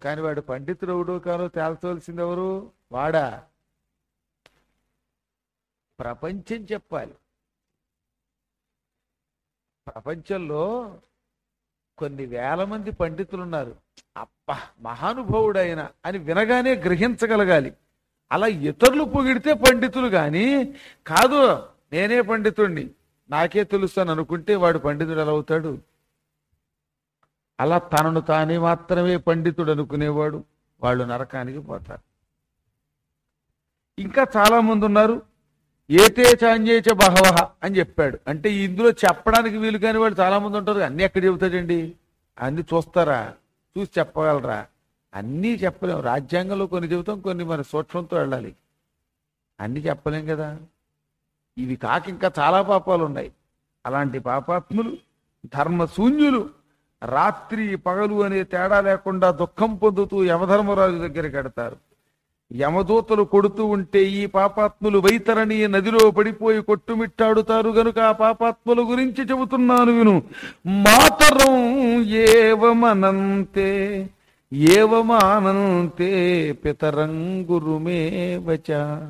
కానీ వాడు పండితుడు ఎవడో కానో తేల్చవలసింది ఎవరు వాడా ప్రపంచం చెప్పాలి ప్రపంచంలో కొన్ని వేల మంది పండితులు ఉన్నారు అబ్బా మహానుభావుడైన అని వినగానే గ్రహించగలగాలి అలా ఇతరులు పొగిడితే పండితులు గాని కాదు నేనే పండితుణ్ణి నాకే తెలుసు అని అనుకుంటే వాడు పండితుడు ఎలా అవుతాడు అలా తనను తానే మాత్రమే పండితుడు అనుకునేవాడు వాళ్ళు నరకానికి పోతారు ఇంకా చాలా మంది ఉన్నారు ఏతే చాంజేచ బహవహ అని చెప్పాడు అంటే ఇందులో చెప్పడానికి వీలు కాని వాళ్ళు చాలా మంది ఉంటారు అన్ని ఎక్కడ చెబుతాడండి అన్ని చూస్తారా చూసి చెప్పగలరా అన్నీ చెప్పలేం రాజ్యాంగంలో కొన్ని చెబుతాం కొన్ని మన సూక్ష్మంతో వెళ్ళాలి అన్ని చెప్పలేం కదా ఇవి కాక ఇంకా చాలా పాపాలు ఉన్నాయి అలాంటి పాపాత్ములు ధర్మశూన్యులు రాత్రి పగలు అనే తేడా లేకుండా దుఃఖం పొందుతూ యమధర్మరాజు దగ్గరికి కడతారు యమదూతలు కొడుతూ ఉంటే ఈ పాపాత్ములు వైతరణి నదిలో పడిపోయి కొట్టుమిట్టాడుతారు గనుక ఆ పాపాత్ముల గురించి చెబుతున్నాను విను మాతరం ఏవమనంతే ఏవమానంతే పితరంగురుమే వచ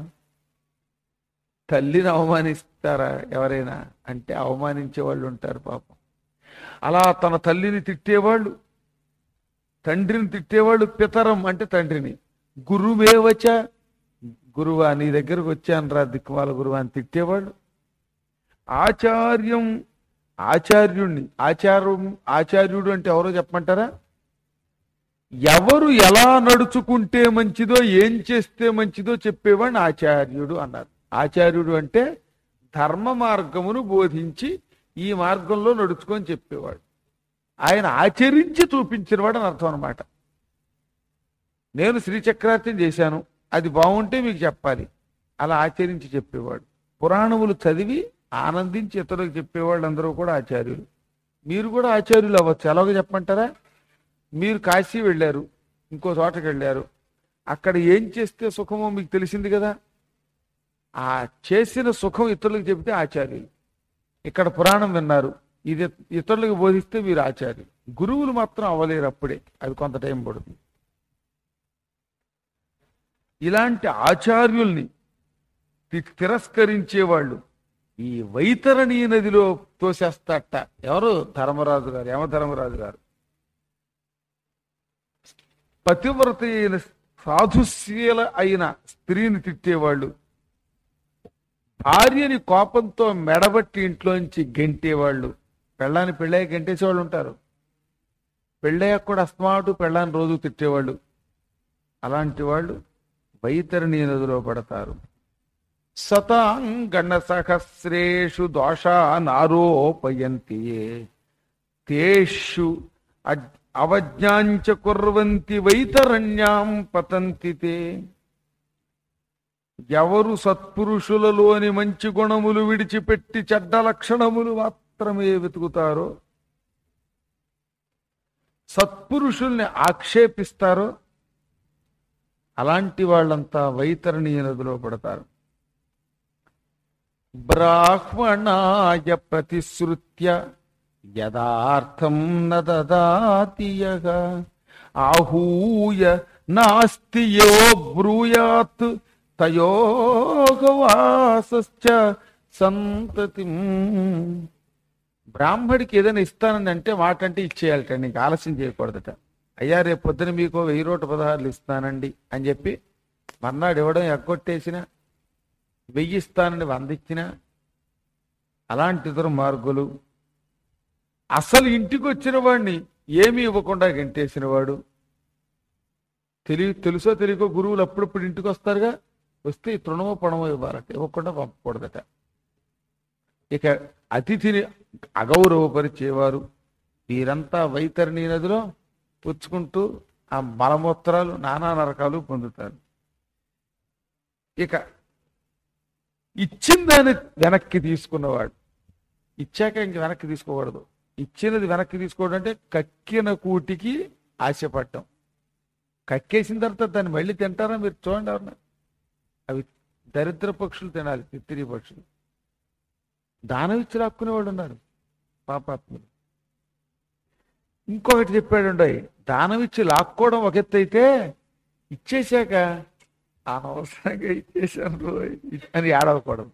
తల్లిని అవమానిస్తారా ఎవరైనా అంటే అవమానించే వాళ్ళు ఉంటారు పాపం అలా తన తల్లిని తిట్టేవాళ్ళు తండ్రిని తిట్టేవాళ్ళు పితరం అంటే తండ్రిని గురువేవచ గురువా నీ దగ్గరకు వచ్చాను రా దిక్కుమాల గురువా అని తిట్టేవాళ్ళు ఆచార్యం ఆచార్యుణ్ణి ఆచారం ఆచార్యుడు అంటే ఎవరో చెప్పమంటారా ఎవరు ఎలా నడుచుకుంటే మంచిదో ఏం చేస్తే మంచిదో చెప్పేవాడిని ఆచార్యుడు అన్నారు ఆచార్యుడు అంటే ధర్మ మార్గమును బోధించి ఈ మార్గంలో నడుచుకొని చెప్పేవాడు ఆయన ఆచరించి చూపించినవాడు అని అర్థం అనమాట నేను శ్రీచక్రార్తం చేశాను అది బాగుంటే మీకు చెప్పాలి అలా ఆచరించి చెప్పేవాడు పురాణములు చదివి ఆనందించి ఇతరులకు చెప్పేవాళ్ళు అందరూ కూడా ఆచార్యులు మీరు కూడా ఆచార్యులు అవ్వచ్చు ఎలాగో చెప్పమంటారా మీరు కాశీ వెళ్ళారు ఇంకో చోటకి వెళ్ళారు అక్కడ ఏం చేస్తే సుఖమో మీకు తెలిసింది కదా ఆ చేసిన సుఖం ఇతరులకు చెబితే ఆచార్యులు ఇక్కడ పురాణం విన్నారు ఇది ఇతరులకు బోధిస్తే మీరు ఆచార్యులు గురువులు మాత్రం అవ్వలేరు అప్పుడే అది కొంత టైం పడుతుంది ఇలాంటి ఆచార్యుల్ని తి- తిరస్కరించేవాళ్ళు ఈ వైతరణీ నదిలో తోసేస్తాట ఎవరు ధర్మరాజు గారు యమధర్మరాజు గారు పతివ్రత అయిన సాధుశీల అయిన స్త్రీని తిట్టేవాళ్ళు భార్యని కోపంతో మెడబట్టి ఇంట్లోంచి గెంటేవాళ్ళు పెళ్ళాన్ని పెళ్ళాయి గెంటేసేవాళ్ళు ఉంటారు పెళ్ళయ్యాక కూడా అస్మాటు పెళ్ళాన్ని రోజు తిట్టేవాళ్ళు అలాంటి వాళ్ళు వైతరణి నదిలో పడతారు సతాంగణ సహస్రేషు దోషానారోపయంతి ఏ. తేషు అజ్- అవజ్ఞాంచ కుర్వంతి వైతరణ్యాం పతంతి తే ఎవరు సత్పురుషులలోని మంచి గుణములు విడిచిపెట్టి చెడ్డ లక్షణములు మాత్రమే వెతుకుతారో సత్పురుషుల్ని ఆక్షేపిస్తారో అలాంటి వాళ్ళంతా వైతరణీయ నదిలో పడతారు బ్రాహ్మణాయ ప్రతిశ్రుత్య యదార్థం నదాతి యః ఆహూయ నాస్తి యో బ్రూయాత్ తయోగవాసశ్చ సంతతి బ్రాహ్మడికి ఏదైనా ఇస్తానని అంటే మాట అంటే ఇచ్చేయాలట నీకు ఆలస్యం చేయకూడదట అయ్యా రేపు పొద్దున మీకు వెయ్యి రోట పదహారులు ఇస్తానండి అని చెప్పి మర్నాడు ఇవ్వడం ఎగ్గొట్టేసిన వెయ్యి ఇస్తానని వంద ఇచ్చిన అలాంటి ఇతర మార్గులు అసలు ఇంటికి వచ్చిన వాడిని ఏమీ ఇవ్వకుండా గెంటేసిన వాడు తెలియ తెలుసో తెలియకో గురువులు అప్పుడప్పుడు ఇంటికి వస్తారుగా వస్తే ఈ తృణమో పణమో ఇవ్వాలట ఇవ్వకుండా పంపకూడదట ఇక అతిథిని అగౌరవపరిచేవారు వీరంతా వైతరణి నదిలో పుచ్చుకుంటూ ఆ మలమూత్రాలు నానా నరకాలు పొందుతారు ఇక ఇచ్చిన దాన్ని వెనక్కి తీసుకున్నవాడు ఇచ్చాక ఇంక వెనక్కి తీసుకోకూడదు ఇచ్చినది వెనక్కి తీసుకోవడం అంటే కక్కిన కూటికి ఆశపడటం కక్కేసిన తర్వాత దాన్ని మళ్ళీ తింటారా మీరు చూడండి ఎవరన్నా అవి దరిద్ర పక్షులు తినాలి తిత్తిరి పక్షులు దానం ఇచ్చి లాక్కునే వాళ్ళు ఉన్నారు పాపాత్ములు ఇంకొకటి చెప్పాడు దానం ఇచ్చి లాక్కోవడం ఒక ఎత్తు అయితే ఇచ్చేశాక అనవసరంగా ఇచ్చేసాను రోయ్ అని ఏడవకూడదు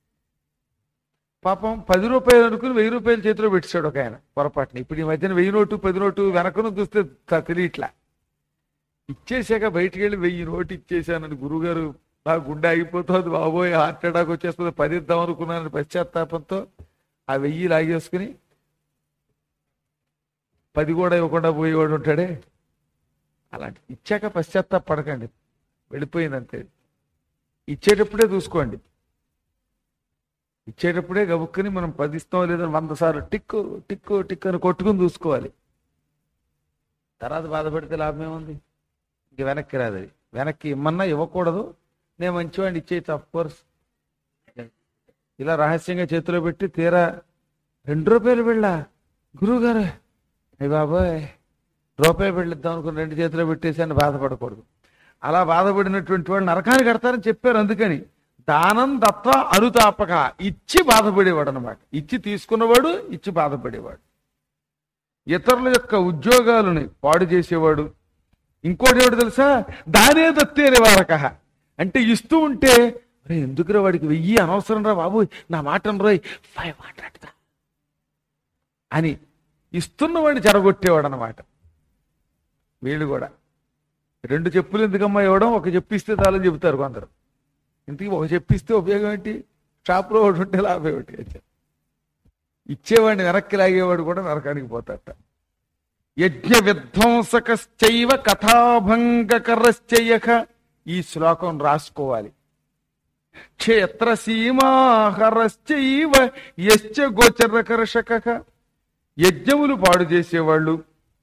పాపం పది రూపాయలు అనుకుని వెయ్యి రూపాయలు చేతిలో పెట్టాడు ఒక ఆయన పొరపాటున ఇప్పుడు ఈ మధ్యన వెయ్యి నోటు పది నోటు వెనకను చూస్తే త- తెలియట్లా ఇచ్చేసాక బయటికి వెళ్ళి వెయ్యి నోటు ఇచ్చేసానని గురుగారు నా గుండె ఆగిపోతుంది బాబోయ్ హార్ట్ అటాక్ వచ్చేస్తుంది పది ఇద్దాం అనుకున్నాను పశ్చాత్తాపంతో ఆ వెయ్యి లాగేసుకుని పది కూడా ఇవ్వకుండా పోయేవాడు ఉంటాడే అలాంటి ఇచ్చాక పశ్చాత్తాపడకండి వెళ్ళిపోయిందంతే ఇచ్చేటప్పుడే చూసుకోండి ఇచ్చేటప్పుడే గబుక్కుని మనం పది ఇస్తాం లేదని వంద సార్లు టిక్కు టిక్కు టిక్కు అని కొట్టుకుని చూసుకోవాలి తర్వాత బాధపడితే లాభం ఏముంది ఇంక వెనక్కి రాదు అది వెనక్కి ఇమ్మన్నా ఇవ్వకూడదు నేను మంచివాడిని ఇచ్చేయచ్చు అఫ్ కోర్స్ ఇలా రహస్యంగా చేతిలో పెట్టి తీరా రెండు రూపాయలు వెళ్ళా గురువుగారు అయ్య బాబోయ్ రూపాయి వెళ్ళిద్దాం అనుకుని రెండు చేతిలో పెట్టేసాను బాధపడకూడదు అలా బాధపడినటువంటి వాళ్ళు నరకానికి కడతారని చెప్పారు అందుకని దానం దత్వ అనుతాపక ఇచ్చి బాధపడేవాడు అనమాట ఇచ్చి తీసుకున్నవాడు ఇచ్చి బాధపడేవాడు ఇతరుల యొక్క ఉద్యోగాలని పాడు చేసేవాడు ఇంకోటి ఏమిటి తెలుసా దానే దత్తే నివారక అంటే ఇస్తూ ఉంటే "ఒరేయ్, ఎందుకురా వాడికి వెయ్యి అనవసరం రా బాబు నా మాట రోయ్ ఫైవ్ మాట్లాడతా అని ఇస్తున్నవాడిని చెడగొట్టేవాడు అనమాట వీళ్ళు కూడా రెండు చెప్పులు ఎందుకమ్మా ఇవ్వడం ఒక చెప్పిస్తే చాలని చెబుతారు కొందరు ఇంటికి ఒక చెప్పిస్తే ఉపయోగం ఏంటి షాప్లో ఒకటి ఉంటే లాభం ఏమిటి అని చెప్పి. ఇచ్చేవాడిని వెనక్కి లాగేవాడు కూడా నరకానికి పోతాట యజ్ఞ విధ్వంసకశ్చైవ కథాభంగకరశ్చయక ఈ శ్లోకం రాసుకోవాలి క్షేత్ర సీమాహరశ్చైవ యశ్చ గోచరకర్షక యజ్ఞములు పాడు చేసేవాళ్ళు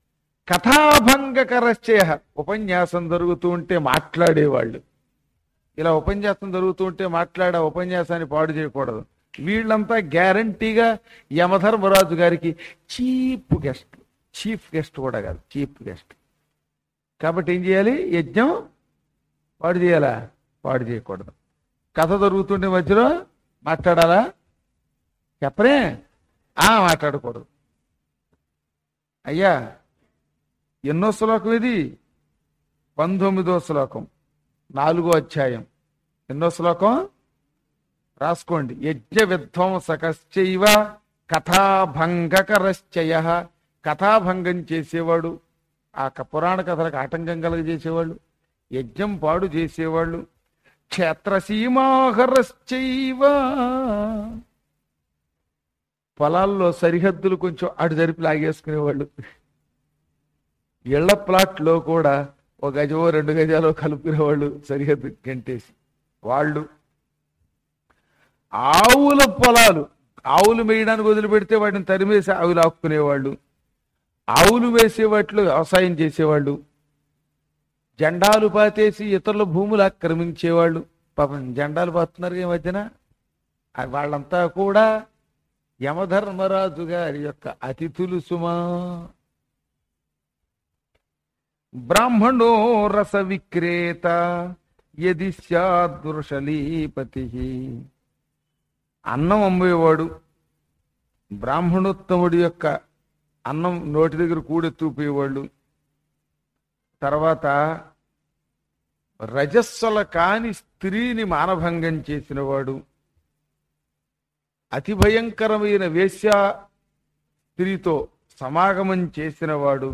కథాభంగకరశ్చయ ఉపన్యాసం జరుగుతూ ఉంటే మాట్లాడేవాళ్ళు ఇలా ఉపన్యాసం జరుగుతూ ఉంటే మాట్లాడే ఉపన్యాసాన్ని పాడు చేయకూడదు వీళ్ళంతా గ్యారంటీగా యమధర్మరాజు గారికి చీప్ గెస్ట్ చీఫ్ గెస్ట్ కూడా కాదు చీఫ్ గెస్ట్ కాబట్టి ఏం చేయాలి యజ్ఞం పాడు చేయాలా పాడు చేయకూడదు కథ జరుగుతుండే మధ్యలో మాట్లాడాలా చెప్పరే ఆ మాట్లాడకూడదు అయ్యా ఎన్నో శ్లోకం ఇది పంతొమ్మిదో శ్లోకం నాలుగో అధ్యాయం ఎన్నో శ్లోకం రాసుకోండి యజ్ఞ విధ్వంసకశ్చైవ కథాభంగకరశ్చయ కథాభంగం చేసేవాడు ఆ క- పురాణ కథలకు ఆటంకం కలగజేసేవాళ్ళు యజ్ఞం పాడు చేసేవాళ్ళు క్షేత్రసీమాహరశ్చైవ పొలాల్లో సరిహద్దులు కొంచెం అటు జరిపి లాగేసుకునేవాళ్ళు ఇళ్ల ప్లాట్లో కూడా ఒక గజమో రెండు గజాలో కలుపుకునేవాళ్ళు సరిహద్దు గంటేసి వాళ్ళు ఆవుల పొలాలు ఆవులు మేయడానికి వదిలిపెడితే వాటిని తరిమేసి ఆవులు ఆపుకునేవాళ్ళు ఆవులు వేసే వాటిలో వ్యవసాయం చేసేవాళ్ళు జెండాలు పాతేసి ఇతరుల భూములు ఆక్రమించేవాళ్ళు పాపం జెండాలు పాతున్నారు ఈ మధ్యన ఆ వాళ్ళంతా కూడా యమధర్మరాజు గారి యొక్క అతిథులు సుమా బ్రాహ్మణో రస విక్రేత యది స్యాదృషలీపతి అన్నం అమ్మేవాడు బ్రాహ్మణోత్తముడి యొక్క అన్నం నోటి దగ్గర కూడెత్తుపోయేవాళ్ళు తర్వాత రజస్సుల కాని స్త్రీని మానభంగం చేసినవాడు అతి భయంకరమైన వేశ్య స్త్రీతో సమాగమం చేసినవాడు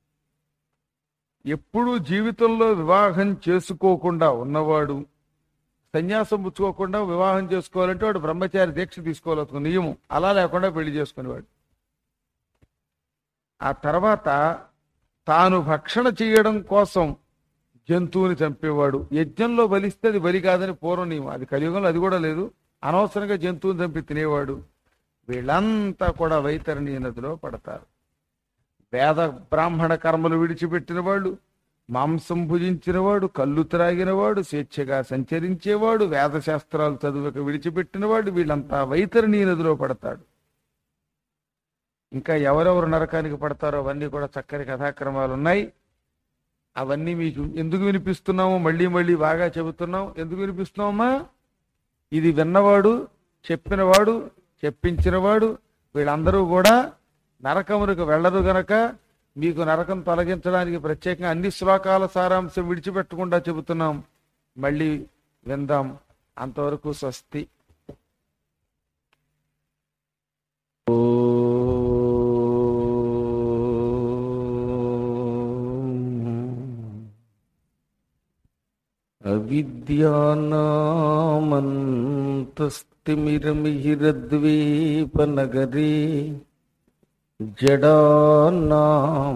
ఎప్పుడూ జీవితంలో వివాహం చేసుకోకుండా ఉన్నవాడు సన్యాసం పుచ్చుకోకుండా వివాహం చేసుకోవాలంటే వాడు బ్రహ్మచారి దీక్ష తీసుకోవాలి ఒక నియమం అలా లేకుండా పెళ్లి చేసుకునేవాడు ఆ తర్వాత తాను భక్షణ చేయడం కోసం జంతువుని చంపేవాడు యజ్ఞంలో బలిస్తే అది బలి కాదని పూర్వ నియమం అది కలియుగంలో అది కూడా లేదు అనవసరంగా జంతువుని చంపి తినేవాడు వీళ్ళంతా కూడా వైతరణి నదిలో పడతారు వేద బ్రాహ్మణ కర్మలు విడిచిపెట్టిన వాళ్ళు మాంసం భుజించినవాడు కళ్ళు త్రాగినవాడు స్వేచ్ఛగా సంచరించేవాడు వేద శాస్త్రాలు చదువుక విడిచిపెట్టినవాడు వీళ్ళంతా వైతరణి నదిలో పడతాడు ఇంకా ఎవరెవరు నరకానికి పడతారో అవన్నీ కూడా చక్కని కథాక్రమాలు ఉన్నాయి అవన్నీ మీకు ఎందుకు వినిపిస్తున్నామో మళ్ళీ మళ్ళీ బాగా చెబుతున్నాం ఎందుకు వినిపిస్తున్నామమ్మా ఇది విన్నవాడు చెప్పినవాడు చెప్పించినవాడు వీళ్ళందరూ కూడా నరకమునకు వెళ్ళరు గనక మీకు నరకం తొలగించడానికి ప్రత్యేకంగా అన్ని శ్లోకాల సారాంశం విడిచిపెట్టకుండా చెబుతున్నాం మళ్ళీ విందాం అంతవరకు స్వస్తి అవిద్యానామంతస్తిమిరమిహిరద్వీపనగరీ జడానాం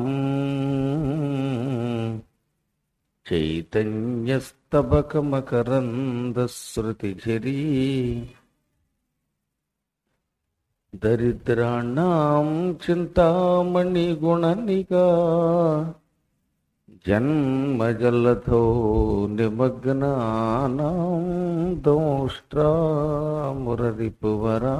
చైతన్యస్తబకమకరందశ్రుతిఝరీ దరిద్రాణం చింతామణిగుణనిగా జన్మజలధో నిమగ్నానాం దోష్ట్రామురరిపువరా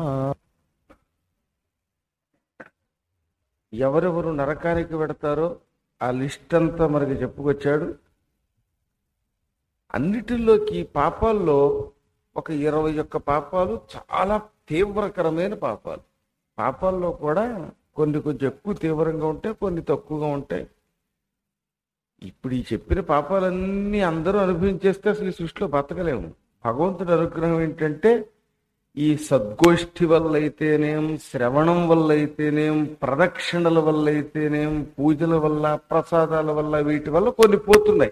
ఎవరెవరు నరకానికి పెడతారో ఆ లిస్ట్ అంతా మనకి చెప్పుకొచ్చాడు అన్నిటిలోకి పాపాల్లో ఒక ఇరవై ఒక్క పాపాలు చాలా తీవ్రకరమైన పాపాలు పాపాల్లో కూడా కొన్ని కొంచెం ఎక్కువ తీవ్రంగా ఉంటాయి కొన్ని తక్కువగా ఉంటాయి ఇప్పుడు ఈ చెప్పిన పాపాలన్నీ అందరూ అనుభవించేస్తే అసలు ఈ సృష్టిలో బతకలేము భగవంతుడి అనుగ్రహం ఏంటంటే ఈ సద్గోష్ఠి వల్ల అయితేనేం శ్రవణం వల్ల అయితేనేం ప్రదక్షిణల వల్ల అయితేనేం పూజల వల్ల ప్రసాదాల వల్ల వీటి వల్ల కొన్ని పోతున్నాయి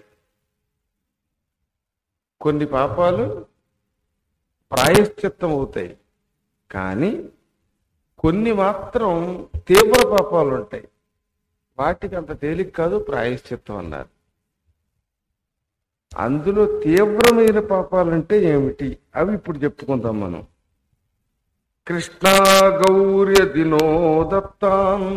కొన్ని పాపాలు ప్రాయశ్చిత్తం అవుతాయి కానీ కొన్ని మాత్రం తీవ్ర పాపాలు ఉంటాయి వాటికి అంత తేలిక కాదు ప్రాయశ్చిత్తం అన్నారు అందులో తీవ్రమైన పాపాలంటే ఏమిటి అవి ఇప్పుడు చెప్పుకుందాం మనం కృష్ణా గౌర్య దినోదత్తాన్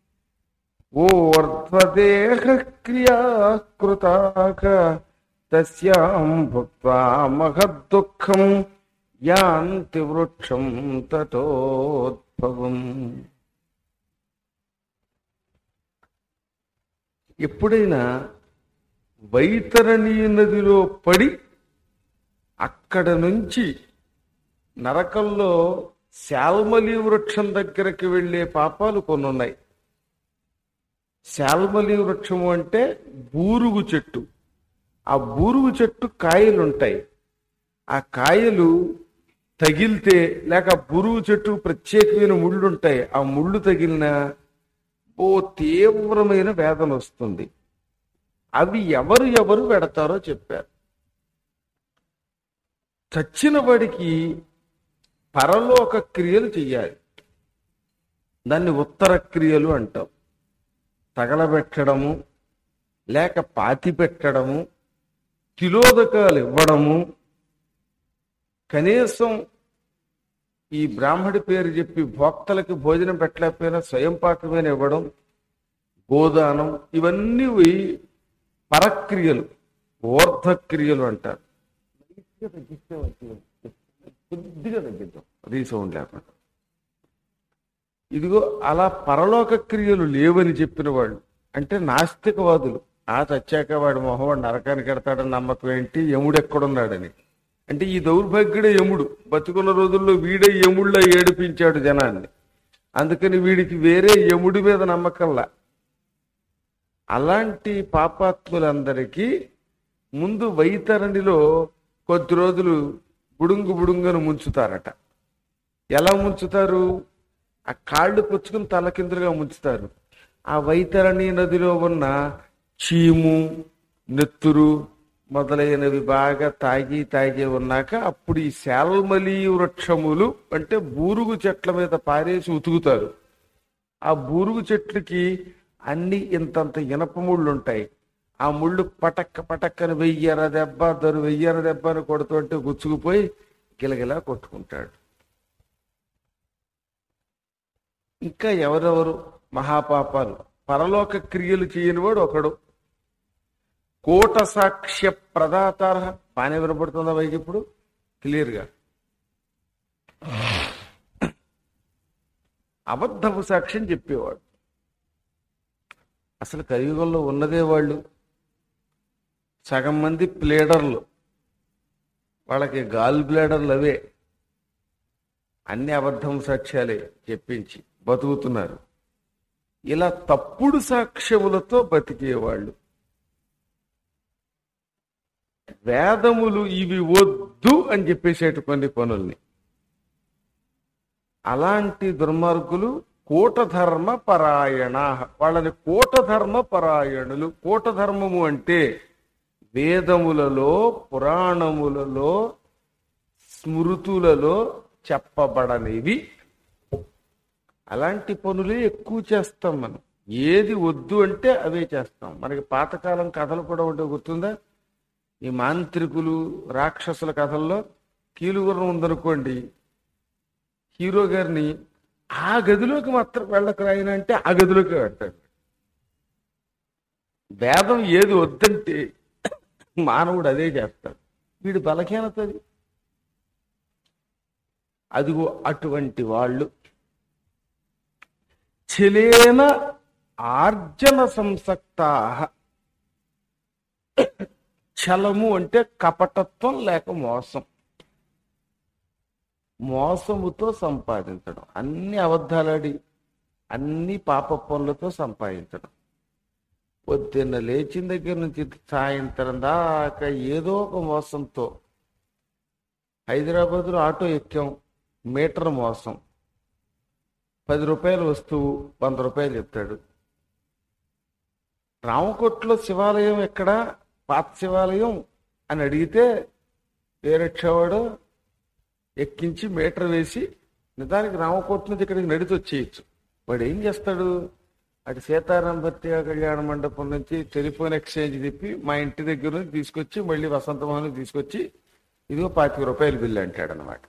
ఓర్ధ్వదేహ క్రియాకృతాక తస్యాం భుక్త్వా మహద్దుఃఖం యాంతి వృక్షం తటోద్భవం ఎప్పుడైనా వైతరణి నదిలో పడి అక్కడ నుంచి నరకంలో శాల్మలి వృక్షం దగ్గరికి వెళ్ళే పాపాలు కొన్ని ఉన్నాయి శాల్మలి వృక్షము అంటే బూరుగు చెట్టు ఆ బూరుగు చెట్టు కాయలు ఉంటాయి ఆ కాయలు తగిలితే లేక ఆ బురుగు చెట్టు ప్రత్యేకమైన ముళ్ళు ఉంటాయి ఆ ముళ్ళు తగిలిన ఓ తీవ్రమైన వేదన వస్తుంది అవి ఎవరు ఎవరు పెడతారో చెప్పారు చచ్చిన వాడికి పరలోక క్రియలు చెయ్యాలి దాన్ని ఉత్తర క్రియలు అంటాం తగలబెట్టడము లేక పాతి పెట్టడము తిలోదకాలు ఇవ్వడము కనీసం ఈ బ్రాహ్మడి పేరు చెప్పి భోక్తలకి భోజనం పెట్టలేకపోయినా స్వయం పాకమైన ఇవ్వడం గోదానం ఇవన్నీ పరక్రియలు ఊర్ధక్రియలు అంటారు కొద్దిగా తగ్గిద్దాం రీసౌండ్ లేకుండా ఇదిగో అలా పరలోక క్రియలు లేవని చెప్పిన వాళ్ళు అంటే నాస్తికవాదులు ఆ చచ్చాక వాడు మొహవాడు నరకానికి ఎడతాడని నమ్మకం ఏంటి యముడు ఎక్కడున్నాడని అంటే ఈ దౌర్భాగ్యుడే యముడు బతుకున్న రోజుల్లో వీడే యముళ్ళ ఏడిపించాడు జనాన్ని అందుకని వీడికి వేరే యముడి మీద నమ్మకంలా అలాంటి పాపాత్ములందరికీ ముందు వైతరణిలో కొద్ది రోజులు బుడుంగు బుడుంగను ముంచుతారట ఎలా ముంచుతారు ఆ కాళ్ళు పుచ్చుకుని తలకిందులుగా ముంచుతారు ఆ వైతరణి నదిలో ఉన్న చీము నెత్తురు మొదలైనవి బాగా తాగి తాగి ఉన్నాక అప్పుడు ఈ శాల్మలి వృక్షములు అంటే బూరుగు చెట్ల మీద పారేసి ఉతుకుతారు ఆ బూరుగు చెట్లకి అన్ని ఇంతంత ఇనప ముళ్ళు ఉంటాయి ఆ ముళ్ళు పటక్క పటక్కన వెయ్యర దెబ్బ దరు వెయ్యర దెబ్బ అని కొడుతుంటే గుచ్చుకుపోయి గిలగిలా కొట్టుకుంటాడు ఇంకా ఎవరెవరు మహాపాపాలు పరలోక క్రియలు చేయని వాడు ఒకడు కోట సాక్ష్య ప్రదాతార బాగానే వినపడుతుందా వైకి ఇప్పుడు క్లియర్గా అబద్ధపు సాక్ష్యం చెప్పేవాడు అసలు కలియుగంలో ఉన్నదే వాళ్ళు సగం మంది ప్లేడర్లు వాళ్ళకి గాల్ బ్లేడర్లు అవే అన్ని అబద్ధం సాక్ష్యాలే చెప్పించి బతుకుతున్నారు ఇలా తప్పుడు సాక్ష్యములతో బతికేవాళ్ళు వేదములు ఇవి వద్దు అని చెప్పేసేటు కొన్ని పనుల్ని అలాంటి దుర్మార్గులు కూటధర్మ పరాయణ వాళ్ళని కూటధర్మ పరాయణులు కూటధర్మము అంటే వేదములలో పురాణములలో స్మృతులలో చెప్పబడనివి అలాంటి పనులే ఎక్కువ చేస్తాం మనం ఏది వద్దు అంటే అవే చేస్తాం మనకి పాతకాలం కథలు కూడా ఉంటే గుర్తుందా ఈ మాంత్రికులు రాక్షసుల కథల్లో కీలుగుర్రం ఉందనుకోండి హీరో గారిని ఆ గదిలోకి మాత్రం వెళ్ళకు రాయన అంటే ఆ గదిలోకి వెళ్తాడు వేదం ఏది వద్దంటే మానవుడు అదే చేస్తాడు వీడి బలహీనత అది అదిగో అటువంటి వాళ్ళు చెలేన ఆర్జన సంసక్తా చలము అంటే కపటత్వం లేక మోసం మోసముతో సంపాదించడం అన్ని అబద్ధాలాడి అన్ని పాప పనులతో సంపాదించడం పొద్దున్న లేచిన దగ్గర నుంచి సాయంత్రం దాకా ఏదో ఒక మోసంతో హైదరాబాద్లో ఆటో ఎక్కాం మీటర్ మోసం పది రూపాయల వస్తువు వంద రూపాయలు చెప్తాడు రామకోట్లో శివాలయం ఎక్కడ పాత శివాలయం అని అడిగితే వేరెచ్చేవాడు ఎక్కించి మీటర్ వేసి నిజానికి రామకోట నుంచి ఇక్కడికి నడిచి వచ్చేయచ్చు వాడు ఏం చేస్తాడు అటు సీతారాం భర్తీ కళ్యాణ మండపం నుంచి టెలిఫోన్ ఎక్స్చేంజ్ తిప్పి మా ఇంటి దగ్గర నుంచి తీసుకొచ్చి మళ్ళీ వసంతమోహన్ తీసుకొచ్చి ఇదిగో పాతిక రూపాయలు బిల్లు అంటాడు అనమాట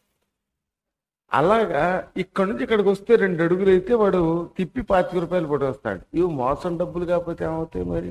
అలాగా ఇక్కడ నుంచి ఇక్కడికి వస్తే రెండు అడుగులు అయితే వాడు తిప్పి పాతిక రూపాయలు పడి వస్తాడు ఇవి మోసం డబ్బులు కాకపోతే ఏమవుతాయి మరి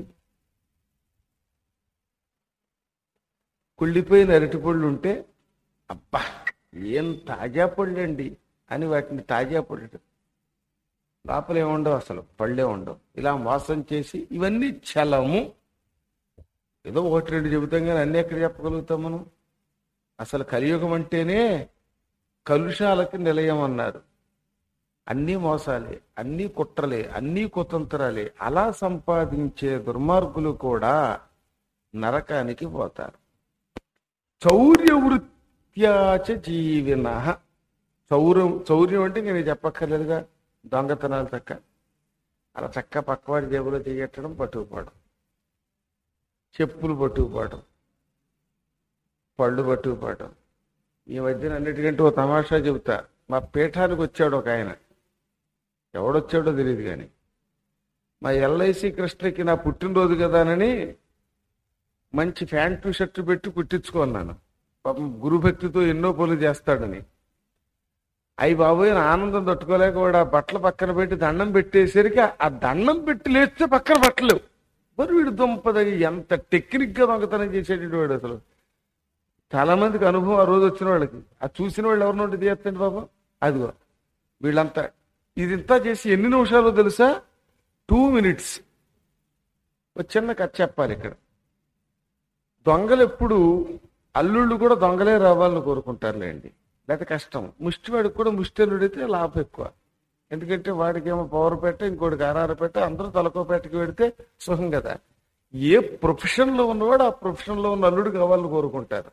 కుళ్ళిపోయిన అరటి పళ్ళు ఉంటే అబ్బా ఏం తాజా పళ్ళు అండి అని వాటిని తాజా పళ్ళు లోపల ఏముండవు అసలు పళ్ళే ఉండవు ఇలా మోసం చేసి ఇవన్నీ చలము ఏదో ఒకటి రెండు చెబుతాం కానీ అన్ని ఎక్కడ చెప్పగలుగుతాం మనం అసలు కలియుగం అంటేనే కలుషాలకి నిలయం అన్నారు అన్నీ మోసాలే అన్నీ కుట్రలే అన్నీ కుతంత్రాలే అలా సంపాదించే దుర్మార్గులు కూడా నరకానికి పోతారు చౌర్య వృత్యాచ జీవిన చౌర్యం చౌర్యం అంటే నేను చెప్పక్కర్లేదుగా దొంగతనాలు చక్క అలా చక్క పక్కవాడి జేబులో తీయట్టడం పట్టుకుపోవడం చెప్పులు పట్టుకుపోవడం పళ్ళు పట్టుకుపోవడం ఈ మధ్యన అన్నిటికంటే ఓ తమాషా చెబుతా మా పీఠానికి వచ్చాడు ఒక ఆయన ఎవడొచ్చాడో తెలియదు కానీ మా ఎల్ఐసి కృష్ణకి నా పుట్టినరోజు కదానని మంచి ప్యాంటు షర్టు పెట్టి కుట్టించుకున్నాను పాపం గురుభక్తితో ఎన్నో పనులు చేస్తాడని అయి బాబోయ్ నా ఆనందం తట్టుకోలేక వాడు ఆ బట్టలు పక్కన పెట్టి దండం పెట్టేసరికి ఆ దండం పెట్టి లేస్తే పక్కన బట్టలేవు మరి వీడు దుంపదగి ఎంత టెక్నిక్ గా దొంగతనం చేసేటటువంటి వాడు అసలు చాలా మందికి అనుభవం ఆ రోజు వచ్చిన వాళ్ళకి ఆ చూసిన వాళ్ళు ఎవరినో ఉంటే తీయత్తండి బాబు అదిగో వీళ్ళంతా ఇది ఇంత చేసి ఎన్ని నిమిషాలు తెలుసా టూ మినిట్స్ ఒక చిన్న కథ చెప్పాలి ఇక్కడ దొంగలు ఎప్పుడు అల్లుళ్ళు కూడా దొంగలే రావాలని కోరుకుంటారులేండి లేకపోతే కష్టం ముష్టివాడికి కూడా ముష్టెల్లుడైతే లాభం ఎక్కువ ఎందుకంటే వాడికి ఏమో పవర్ పెట్ట ఇంకోటికి ఆరారు పెట్ట అందరూ తలకో పెట్టకి పెడితే సుఖం కదా ఏ ప్రొఫెషన్ లో ఉన్నవాడు ఆ ప్రొఫెషన్ లో ఉన్న అల్లుడు కావాలని కోరుకుంటారు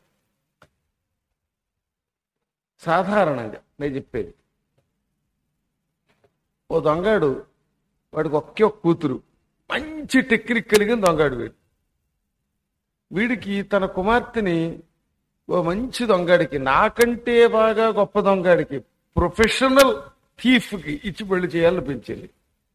సాధారణంగా నేను చెప్పేది ఓ దొంగాడు వాడికి ఒకే ఒక కూతురు మంచి టెక్నిక్ కలిగిన దొంగాడు వీడు వీడికి తన కుమార్తెని ఓ మంచి దొంగాడికి నాకంటే బాగా గొప్ప దొంగాడికి ప్రొఫెషనల్ థీఫ్కి ఇచ్చి పెళ్లి చేయాలనిపించింది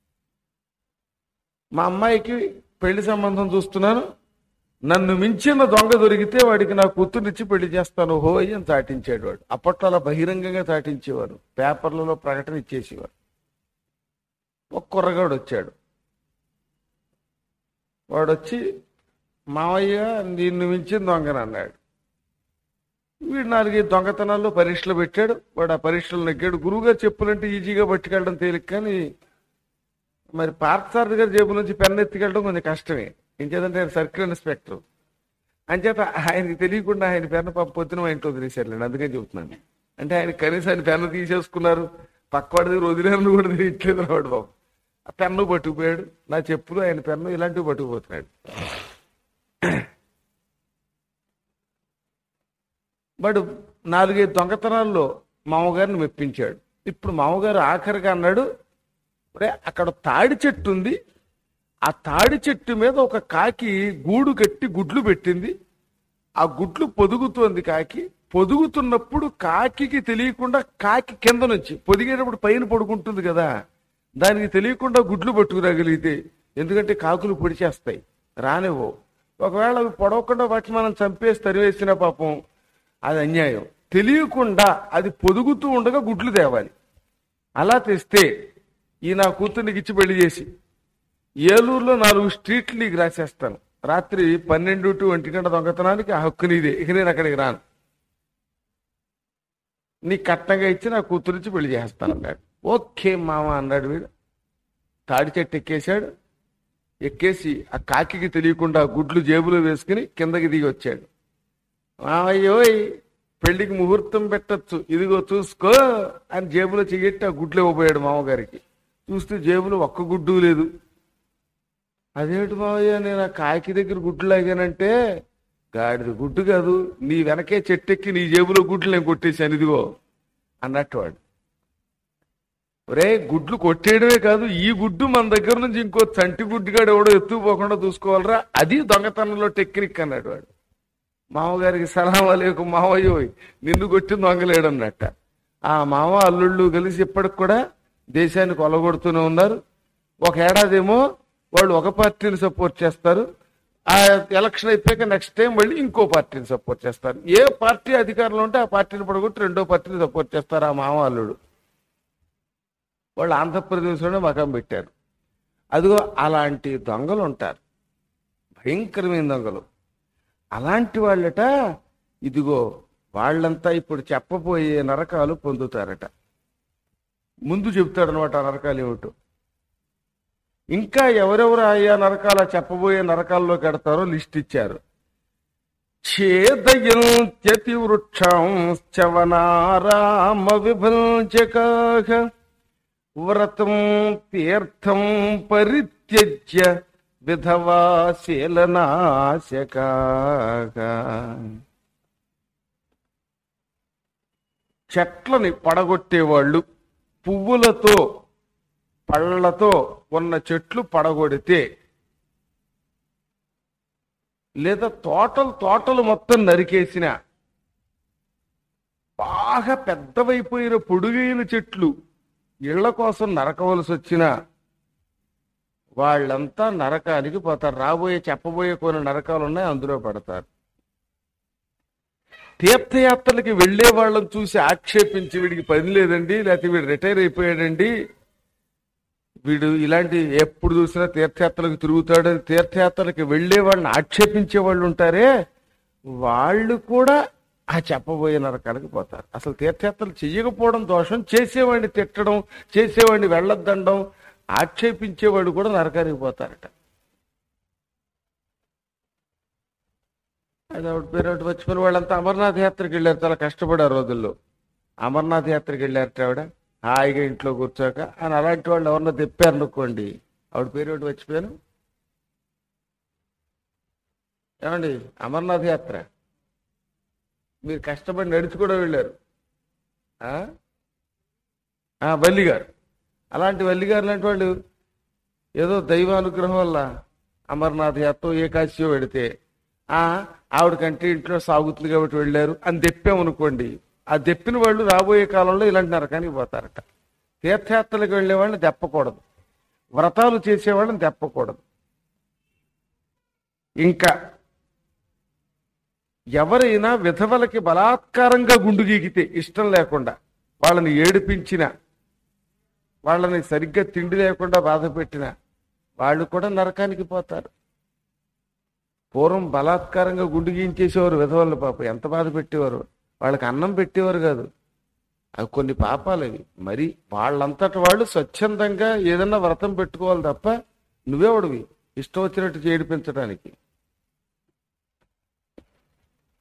మా అమ్మాయికి పెళ్లి సంబంధం చూస్తున్నాను నన్ను మించిన దొంగ దొరికితే వాడికి నా కూతుర్నిచ్చి పెళ్లి చేస్తాను హోయ్ అని చాటించాడు వాడు అప్పట్లో అలా బహిరంగంగా చాటించేవారు పేపర్లలో ప్రకటన ఇచ్చేసేవారు ఒక కుర్రగాడు వచ్చాడు వాడు వచ్చి మావయ్య నిన్ను మించిన దొంగని అన్నాడు వీడు నాలుగైదు దొంగతనాల్లో పరీక్షలు పెట్టాడు వాడు ఆ పరీక్షలు నెగ్గాడు గురువుగారు చెప్పులంటే ఈజీగా పట్టుకెళ్ళడం తేలిక కానీ మరి పార్థసారథి గారి జేబు నుంచి పెన్ ఎత్తుకెళ్ళడం కొంచెం కష్టమే ఇంకేదంటే ఆయన సర్కిల్ ఇన్స్పెక్టర్ అంచేత ఆయనకి తెలియకుండా ఆయన పెన్ను పాప పొద్దున మా ఇంట్లో వదిలేశారులేండి అందుకని చెబుతున్నాను అంటే ఆయన కనీసం ఆయన పెన్ను తీసేసుకున్నారు పక్కవాడి దగ్గర వదిలేరని కూడా తెలియట్లేదు వాడు బాబు ఆ పెన్ను పట్టుకుపోయాడు నా చెప్పులు ఆయన పెన్ను ఇలాంటివి పట్టుకుపోతున్నాడు వాడు నాలుగైదు దొంగతనాల్లో మామగారిని మెప్పించాడు ఇప్పుడు మామగారు ఆఖరిగా అన్నాడు "ఒరే, అక్కడ తాడి చెట్టు ఉంది ఆ తాడి చెట్టు మీద ఒక కాకి గూడు కట్టి గుడ్లు పెట్టింది ఆ గుడ్లు పొదుగుతోంది కాకి పొదుగుతున్నప్పుడు కాకికి తెలియకుండా కాకి కింద నుంచి పొదిగేటప్పుడు పైన పడుకుంటుంది కదా దానికి తెలియకుండా గుడ్లు పట్టుకురాగలిగితే ఎందుకంటే కాకులు పొడిచేస్తాయి రానివ్వవు ఒకవేళ అవి పొడవకుండా వాటిని మనం చంపేసి తరివేసిన పాపం అది అన్యాయం తెలియకుండా అది పొదుగుతూ ఉండగా గుడ్లు తేవాలి అలా తెస్తే ఈ నా కూతుర్నికి ఇచ్చి పెళ్లి చేసి ఏలూరులో నాలుగు స్ట్రీట్లు నీకు రాసేస్తాను రాత్రి పన్నెండు టు ఒంటి గంట దొంగతనానికి ఆ హక్కు నీదే ఇక నేను అక్కడికి రాను నీ కట్నంగా ఇచ్చి నా కూతురించి పెళ్లి చేస్తాను అన్నాడు ఓకే మామ అన్నాడు వీడు తాడి చెట్టు ఎక్కేశాడు ఎక్కేసి ఆ కాకికి తెలియకుండా గుడ్లు జేబులో వేసుకుని కిందకి దిగి వచ్చాడు మామయ్యోయ్ పెళ్లికి ముహూర్తం పెట్టొచ్చు ఇదిగో చూసుకో అని జేబులో చెయ్యట్టి ఆ గుడ్లు ఇవ్వబోయాడు మామగారికి చూస్తే జేబులో ఒక్క గుడ్డు లేదు అదేమిటి మావయ్య నేను ఆ కాకి దగ్గర గుడ్లు లాగానంటే గాడిద గుడ్డు కాదు నీ వెనకే చెట్టెక్కి నీ జేబులో గుడ్లు నేను కొట్టేశాను ఇదిగో అన్నట్టు వాడు ఒరే గుడ్లు కొట్టేయడమే కాదు ఈ గుడ్డు మన దగ్గర నుంచి ఇంకో చంటి గుడ్డుగాడు ఎవడో ఎత్తుకుపోకుండా చూసుకోవాలరా అది దొంగతనంలో టెక్నిక్ అన్నాడు వాడు మామగారికి సలాం అలేకు మావయ్యో నిన్ను కొట్టి దొంగలేడన్నట్ట ఆ మామ అల్లుళ్ళు కలిసి ఇప్పటికి కూడా దేశాన్ని కొలగొడుతూనే ఉన్నారు ఒక ఏడాదేమో వాళ్ళు ఒక పార్టీని సపోర్ట్ చేస్తారు ఆ ఎలక్షన్ అయిపోయాక నెక్స్ట్ టైం మళ్ళీ ఇంకో పార్టీని సపోర్ట్ చేస్తారు ఏ పార్టీ అధికారంలో ఉంటే ఆ పార్టీని పడగొట్టి రెండో పార్టీని సపోర్ట్ చేస్తారు ఆ మామ అల్లుడు వాళ్ళు ఆంధ్రప్రదేశ్లోనే మకం పెట్టారు అదిగో అలాంటి దొంగలు ఉంటారు భయంకరమైన దొంగలు అలాంటి వాళ్ళట ఇదిగో వాళ్ళంతా ఇప్పుడు చెప్పబోయే నరకాలు పొందుతారట ముందు చెప్తాడనమాట ఆ నరకాలు ఏమిటో ఇంకా ఎవరెవరు ఆయా నరకాల చెప్పబోయే నరకాల్లోకి ఎడతారో లిస్ట్ ఇచ్చారు ఛేదయంత్యతి వృక్షంశ్చవనారామ విభంచకాహ వ్రతం తీర్థం పరిత్యజ్య విధవా శీలనాశకాగా చెట్లని పడగొట్టేవాళ్ళు పువ్వులతో పళ్ళతో ఉన్న చెట్లు పడగొడితే లేదా తోటలు తోటలు మొత్తం నరికేసిన బాగా పెద్దవైపోయిన పొడుగైన చెట్లు ఇళ్ల కోసం నరకవలసి వచ్చిన వాళ్ళంతా నరకానికి పోతారు రాబోయే చెప్పబోయే కొన్ని నరకాలు ఉన్నాయి అందులో పడతారు తీర్థయాత్రలకి వెళ్లే వాళ్ళని చూసి ఆక్షేపించి వీడికి పని లేదండి లేకపోతే వీడు రిటైర్ అయిపోయాడండి వీడు ఇలాంటి ఎప్పుడు చూసినా తీర్థయాత్రలకు తిరుగుతాడు తీర్థయాత్రలకు వెళ్లే వాళ్ళని ఆక్షేపించే వాళ్ళు ఉంటారే వాళ్ళు కూడా ఆ చెప్పబోయే నరకాలకు పోతారు అసలు తీర్థయాత్రలు చెయ్యకపోవడం దోషం చేసేవాడిని తిట్టడం చేసేవాడిని వెళ్ళొద్దండం ఆక్షేపించేవాడు కూడా నరకానికి పోతారట అది ఆవిడ పేరు ఒకటి మర్చిపోయిన వాళ్ళంతా అమర్నాథ్ యాత్రకి వెళ్ళారు చాలా కష్టపడే రోజుల్లో అమర్నాథ్ యాత్రకి వెళ్ళారట ఆవిడ హాయిగా ఇంట్లో కూర్చోక అని అలాంటి వాళ్ళు ఎవరన్నా తెప్పారు అనుకోండి ఆవిడ పేరు ఒకటి మర్చిపోయాను ఏమండి అమర్నాథ్ యాత్ర మీరు కష్టపడి నడిచి కూడా వెళ్ళారు ఆ? ఆ, వల్లి గారు అలాంటి వల్లి గారు లాంటి వాళ్ళు ఏదో దైవానుగ్రహం వల్ల అమర్నాథ్ యాత్ర ఏకాశియో వెడితే ఆ ఆవిడ కంటే ఇంట్లో సాగుతుంది కాబట్టి వెళ్ళారు అని తెప్పామనుకోండి ఆ దెప్పిన వాళ్ళు రాబోయే కాలంలో ఇలాంటి నరకానికి పోతారట తీర్థయాత్రలకు వెళ్ళే వాళ్ళని దెప్పకూడదు వ్రతాలు చేసేవాళ్ళని దెప్పకూడదు ఇంకా ఎవరైనా విధవలకి బలాత్కారంగా గుండు గీకితే ఇష్టం లేకుండా వాళ్ళని ఏడిపించిన వాళ్ళని సరిగ్గా తిండి లేకుండా బాధ పెట్టిన వాళ్ళు కూడా నరకానికి పోతారు పూర్వం బలాత్కారంగా గుండు గీయించేసేవారు విధవలు పాప ఎంత బాధ పెట్టేవారు వాళ్ళకి అన్నం పెట్టేవారు కాదు అవి కొన్ని పాపాలు అవి మరి వాళ్ళంతట వాళ్ళు స్వచ్ఛందంగా ఏదన్నా వ్రతం పెట్టుకోవాలి తప్ప నువ్వేవాడివి ఇష్టం వచ్చినట్టు చేడిపించడానికి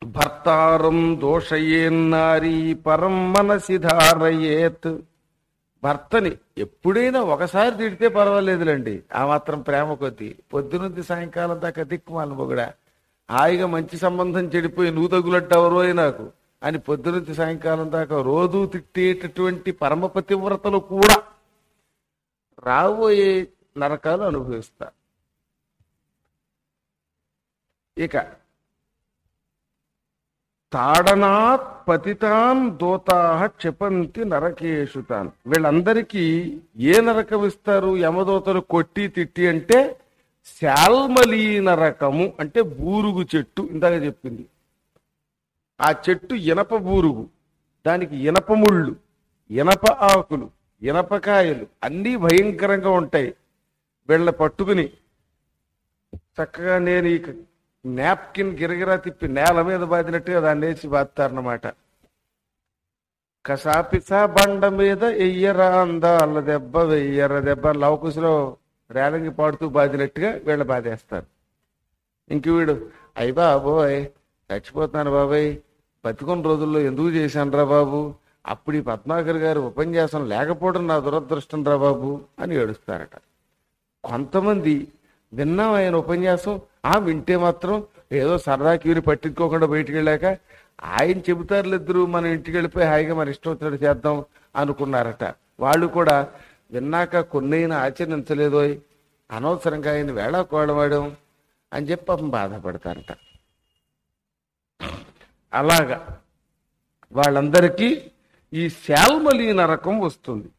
భర్తారం దోషయేన్నారీ పరం మనసి ధారయేత్ భర్తని ఎప్పుడైనా ఒకసారి తిడితే పర్వాలేదులేండి ఆ మాత్రం ప్రేమ కొద్ది పొద్దునుంచి సాయంకాలం దాకా దిక్కుమాల మొగుడా హాయిగా మంచి సంబంధం చెడిపోయి నువ్వు తగులట్టవరో నాకు అని పొద్దునుంచి సాయంకాలం దాకా రోజు తిట్టేటటువంటి పరమపతివ్రతలు కూడా రాబోయే నరకాలు అనుభవిస్తారు ఇక తాడనాత్ పతితాన్ దోతాహ క్షిపంతి నరకేషు తాన్ వీళ్ళందరికీ ఏ నరకం ఇస్తారు యమదోతలు కొట్టి తిట్టి అంటే శాల్మలీ నరకము అంటే బూరుగు చెట్టు ఇందాక చెప్పింది ఆ చెట్టు ఇనప బూరుగు దానికి ఇనప ముళ్ళు ఇనప ఆకులు ఇనపకాయలు అన్నీ భయంకరంగా ఉంటాయి వీళ్ళ పట్టుకుని చక్కగా నేను ఈ నాప్కిన్ గిరగిరా తిప్పి నేల మీద బాదినట్టుగా దాన్ని వేసి బాస్తారనమాట కసాపిసా బండ మీద ఎయ్యరా అందాల దెబ్బ వెయ్యర దెబ్బ లవకుశలో రేలంగి పాడుతూ బాదినట్టుగా వీళ్ళ బాధేస్తారు ఇంక వీడు అయ్య బాబోయ్ చచ్చిపోతున్నాను బాబాయ్ బతికొన్న రోజుల్లో ఎందుకు చేశాను రా బాబు అప్పుడు ఈ పద్మాకర్ గారి ఉపన్యాసం లేకపోవడం నా దురదృష్టం రా బాబు అని ఏడుస్తారట కొంతమంది విన్నాం ఆయన ఉపన్యాసం ఆ వింటే మాత్రం ఏదో సరదాకి వీరి పట్టించుకోకుండా బయటికి వెళ్ళాక ఆయన చెబుతారు ఇద్దరు మనం ఇంటికి వెళ్ళిపోయి హాయిగా మన ఇష్టం వచ్చినట్టు చేద్దాం అనుకున్నారట వాళ్ళు కూడా విన్నాక కొన్నైనా ఆచరించలేదో అనవసరంగా ఆయన వేళాకోళవాడం అని చెప్పి పాపం బాధపడతారట అలాగా వాళ్ళందరికీ ఈ శాల్మలి నరకం వస్తుంది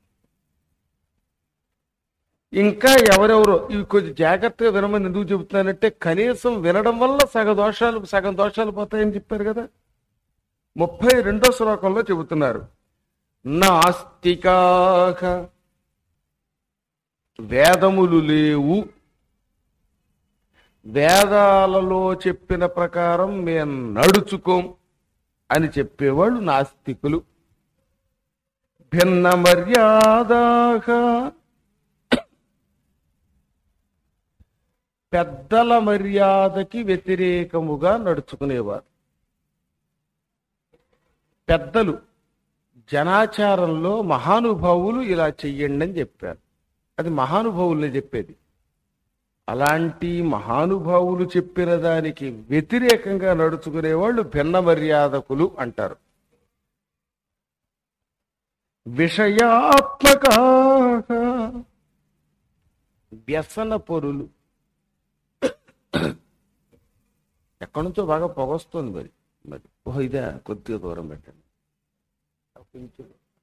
ఇంకా ఎవరెవరో ఇవి కొంచెం జాగ్రత్తగా వినమని ఎందుకు చెబుతున్నానంటే కనీసం వినడం వల్ల సగ దోషాలు సగం దోషాలు పోతాయని చెప్పారు కదా ముప్పై రెండో శ్లోకంలో చెబుతున్నారు నాస్తికాహ వేదములు లేవు వేదాలలో చెప్పిన ప్రకారం మేము నడుచుకోం అని చెప్పేవాళ్ళు నాస్తికులు భిన్న మర్యాదగా పెద్దల మర్యాదకి వ్యతిరేకముగా నడుచుకునేవారు పెద్దలు జనాచారంలో మహానుభావులు ఇలా చెయ్యండి అని చెప్పారు అది మహానుభావులే చెప్పేది అలాంటి మహానుభావులు చెప్పిన దానికి వ్యతిరేకంగా నడుచుకునే వాళ్ళు భిన్న మర్యాదకులు అంటారు విషయాత్మక వ్యసన పొరులు ఎక్కడి నుంచో బాగా పొగొస్తుంది మరి మరి ఓహో ఇదే కొద్దిగా దూరం పెట్టండి కొంచెం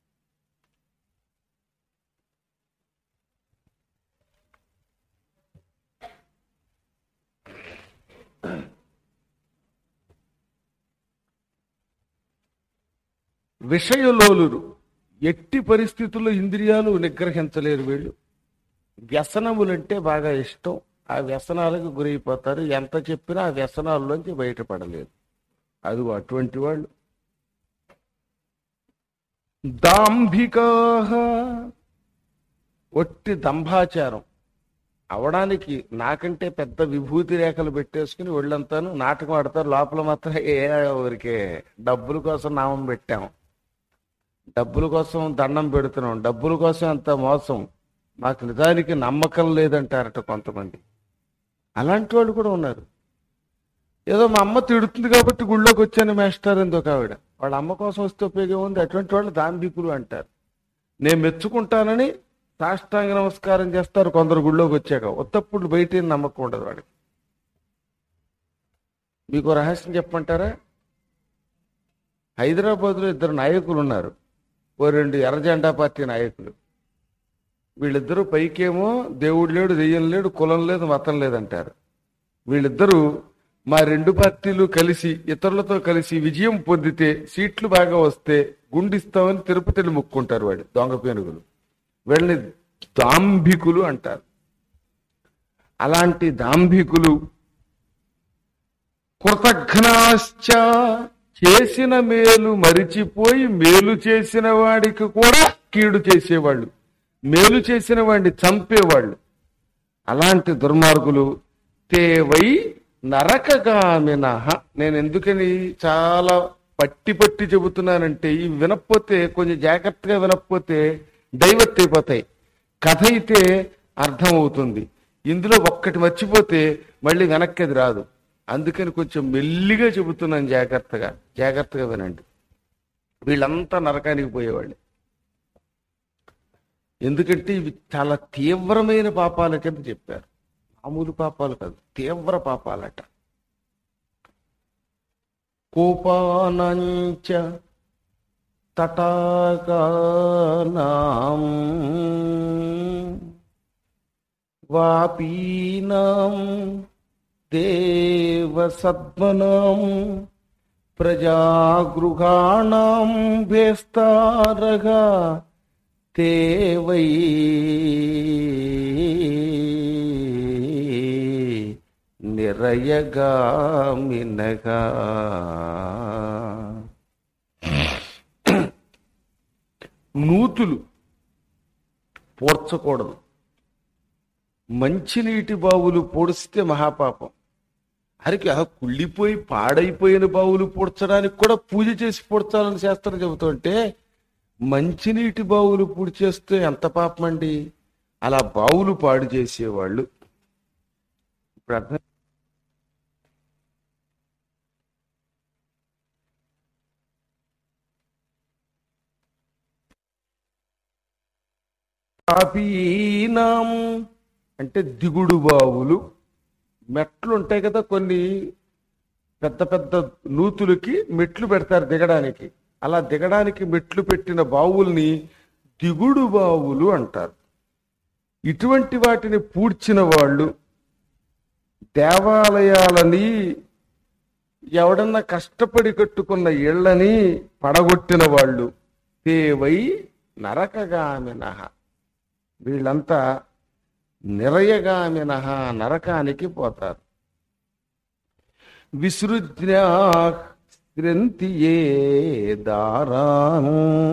విషయలోలురు ఎట్టి పరిస్థితుల్లో ఇంద్రియాలు నిగ్రహించలేరు వీళ్ళు వ్యసనములంటే బాగా ఇష్టం ఆ వ్యసనాలకు గురైపోతారు ఎంత చెప్పినా ఆ వ్యసనాల్లోంచి బయటపడలేరు అది అటువంటి వాళ్ళు దాంభికా ఒట్టి దంభాచారం అవడానికి నాకంటే పెద్ద విభూతి రేఖలు పెట్టేసుకుని ఒళ్ళంతాను నాటకం ఆడతారు లోపల మాత్రం ఏ ఊరికే డబ్బుల కోసం నామం పెట్టాం డబ్బుల కోసం దండం పెడుతున్నాం డబ్బుల కోసం అంత మోసం మాకు నిజానికి నమ్మకం లేదంటారట కొంతమంది అలాంటి వాళ్ళు కూడా ఉన్నారు ఏదో మా అమ్మ తిడుతుంది కాబట్టి గుళ్ళోకి వచ్చాను మేస్టర్ ఎందుకు ఆవిడ వాళ్ళ అమ్మ కోసం వస్తే ఉపయోగం ఉంది అటువంటి వాళ్ళు దాంభికులు అంటారు నేను మెచ్చుకుంటానని సాష్టాంగ నమస్కారం చేస్తారు కొందరు గుళ్ళోకి వచ్చాక ఉత్తప్పుడు బయట ఏం నమ్మకం ఉండదు వాడికి మీకు ఓ రహస్యం చెప్పమంటారా హైదరాబాద్లో ఇద్దరు నాయకులు ఉన్నారు ఓ రెండు ఎర్ర జెండా పార్టీ నాయకులు వీళ్ళిద్దరూ పైకేమో దేవుడు లేడు దెయ్యం లేడు కులం లేదు మతం లేదంటారు వీళ్ళిద్దరూ మా రెండు పార్టీలు కలిసి ఇతరులతో కలిసి విజయం పొందితే సీట్లు బాగా వస్తే గుండిస్తామని తిరుపతిని ముక్కుంటారు వాడు దొంగ పేనుగులు వీళ్ళని దాంభికులు అంటారు అలాంటి దాంభికులు కృతఘ్నాశ్చ చేసిన మేలు మరిచిపోయి మేలు చేసిన వాడికి కూడా కీడు చేసేవాళ్ళు మేలు చేసిన వాడిని చంపేవాళ్ళు అలాంటి దుర్మార్గులు తేవై నరకగామిన నేను ఎందుకని చాలా పట్టి పట్టి చెబుతున్నానంటే ఇవి వినకపోతే కొంచెం జాగ్రత్తగా వినకపోతే డైవర్ట్ అయిపోతాయి కథ అయితే అర్థం అవుతుంది ఇందులో ఒక్కటి మర్చిపోతే మళ్ళీ వెనక్కి అది రాదు అందుకని కొంచెం మెల్లిగా చెబుతున్నాను జాగ్రత్తగా జాగ్రత్తగా వినండి వీళ్ళంతా నరకానికి పోయేవాళ్ళు ఎందుకంటే ఇవి చాలా తీవ్రమైన పాపాల కింద చెప్పారు మామూలు పాపాలు కాదు తీవ్ర పాపాలట కోపానంచ తటాకానాం వాపీనాం దేవసద్మనాం ప్రజాగృహాణం వేస్తారగా ते वै నిరయగామినగా నూతులు పోడ్చకూడదు మంచినీటి బావులు పొడిస్తే మహాపాపం అరికి ఆ కుళ్ళిపోయి పాడైపోయిన బావులు పూడ్చడానికి కూడా పూజ చేసి పూడ్చాలని శాస్త్రం చెబుతుంటే మంచినీటి బావులు పూడి చేస్తే ఎంత పాపం అండి అలా బావులు పాడు చేసేవాళ్ళు ఇప్పుడు అర్థం పాపీనాం అంటే దిగుడు బావులు మెట్లు ఉంటాయి కదా కొన్ని పెద్ద పెద్ద నూతులకి మెట్లు పెడతారు దిగడానికి అలా దిగడానికి మెట్లు పెట్టిన బావుల్ని దిగుడు బావులు అంటారు ఇటువంటి వాటిని పూడ్చిన వాళ్ళు దేవాలయాలని ఎవడన్నా కష్టపడి కట్టుకున్న ఇళ్ళని పడగొట్టిన వాళ్ళు తేవై నరకగామినహ వీళ్ళంతా నిరయగామినహ నరకానికి పోతారు విసృజ్ఞా గ్రంథి ఏ దారాన్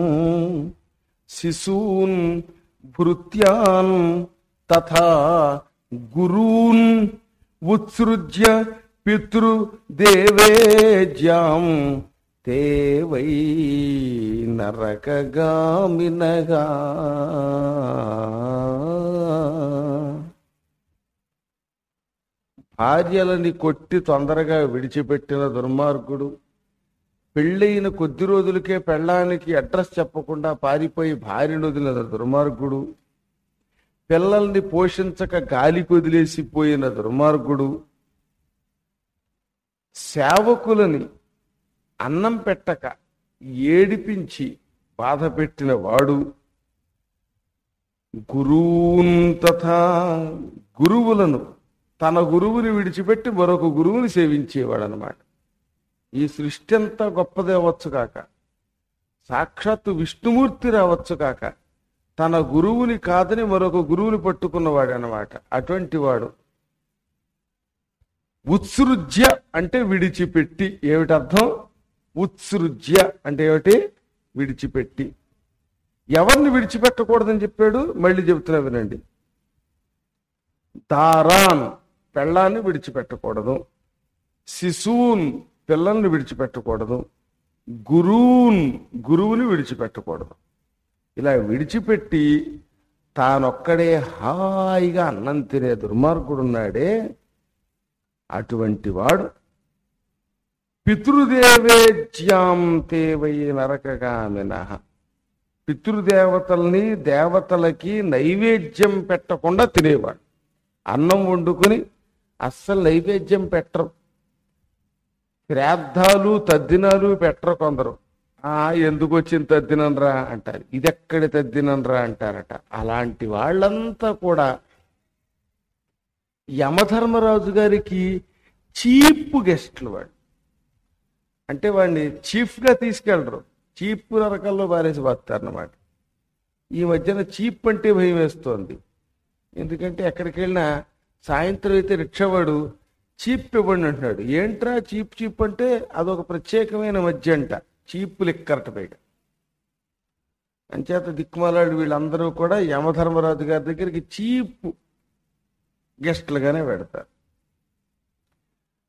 శిశూన్ భృత్యాన్ తథా గురూన్ ఉత్సృజ్య పితృదేవేజ్యాం తే వై నరకగామినగా భార్యలని కొట్టి తొందరగా విడిచిపెట్టిన దుర్మార్గుడు పెళ్ళైన కొద్ది రోజులకే పెళ్ళానికి అడ్రస్ చెప్పకుండా పారిపోయి భార్యను వదిలిన దుర్మార్గుడు పిల్లల్ని పోషించక గాలి కొదిలేసిపోయిన దుర్మార్గుడు సేవకులని అన్నం పెట్టక ఏడిపించి బాధ పెట్టిన వాడు గురువున్ తథా గురువులను తన గురువుని విడిచిపెట్టి మరొక గురువుని సేవించేవాడు అనమాట ఈ సృష్టి అంతా గొప్పదే అవ్వచ్చు కాక సాక్షాత్తు విష్ణుమూర్తి రావచ్చు కాక తన గురువుని కాదని మరొక గురువుని పట్టుకున్నవాడు అనమాట అటువంటి వాడు ఉత్సృజ్య అంటే విడిచిపెట్టి ఏమిటి అర్థం ఉత్సృజ్య అంటే ఏమిటి విడిచిపెట్టి ఎవరిని విడిచిపెట్టకూడదని చెప్పాడు మళ్ళీ చెబుతున్నా వినండి దారాన్ పెళ్ళాన్ని విడిచిపెట్టకూడదు శిశూన్ పిల్లల్ని విడిచిపెట్టకూడదు గురూన్ గురువుని విడిచిపెట్టకూడదు ఇలా విడిచిపెట్టి తానొక్కడే హాయిగా అన్నం తినే దుర్మార్గుడున్నాడే అటువంటి వాడు పితృదేవేజ్యాం తేవై నరకగామిన పితృదేవతల్ని దేవతలకి నైవేద్యం పెట్టకుండా తినేవాడు అన్నం వండుకుని అస్సలు నైవేద్యం పెట్టరు శ్రాద్ధాలు తద్దినాలు పెట్టరు కొందరు ఆ ఎందుకు వచ్చింది తద్దినరా అంటారు ఇదెక్కడి తద్దినరా అంటారట అలాంటి వాళ్ళంతా కూడా యమధర్మరాజు గారికి చీప్ గెస్ట్లు వాడు అంటే వాడిని చీఫ్గా తీసుకెళ్ళరు చీప్ నరకల్లో బారేసి పోతారన్నమాట ఈ మధ్యన చీప్ అంటే భయం వేస్తోంది ఎందుకంటే ఎక్కడికి వెళ్ళినా సాయంత్రం అయితే రిక్షావాడు చీప్ ఇవ్వండి అంటున్నాడు ఏంట్రా చీప్ చీప్ అంటే అదొక ప్రత్యేకమైన మధ్య అంట చీప్ లిక్కరట పైగా అంచేత దిక్కుమాలాడు వీళ్ళందరూ కూడా యమధర్మరాజు గారి దగ్గరికి చీప్ గెస్ట్లుగానే పెడతారు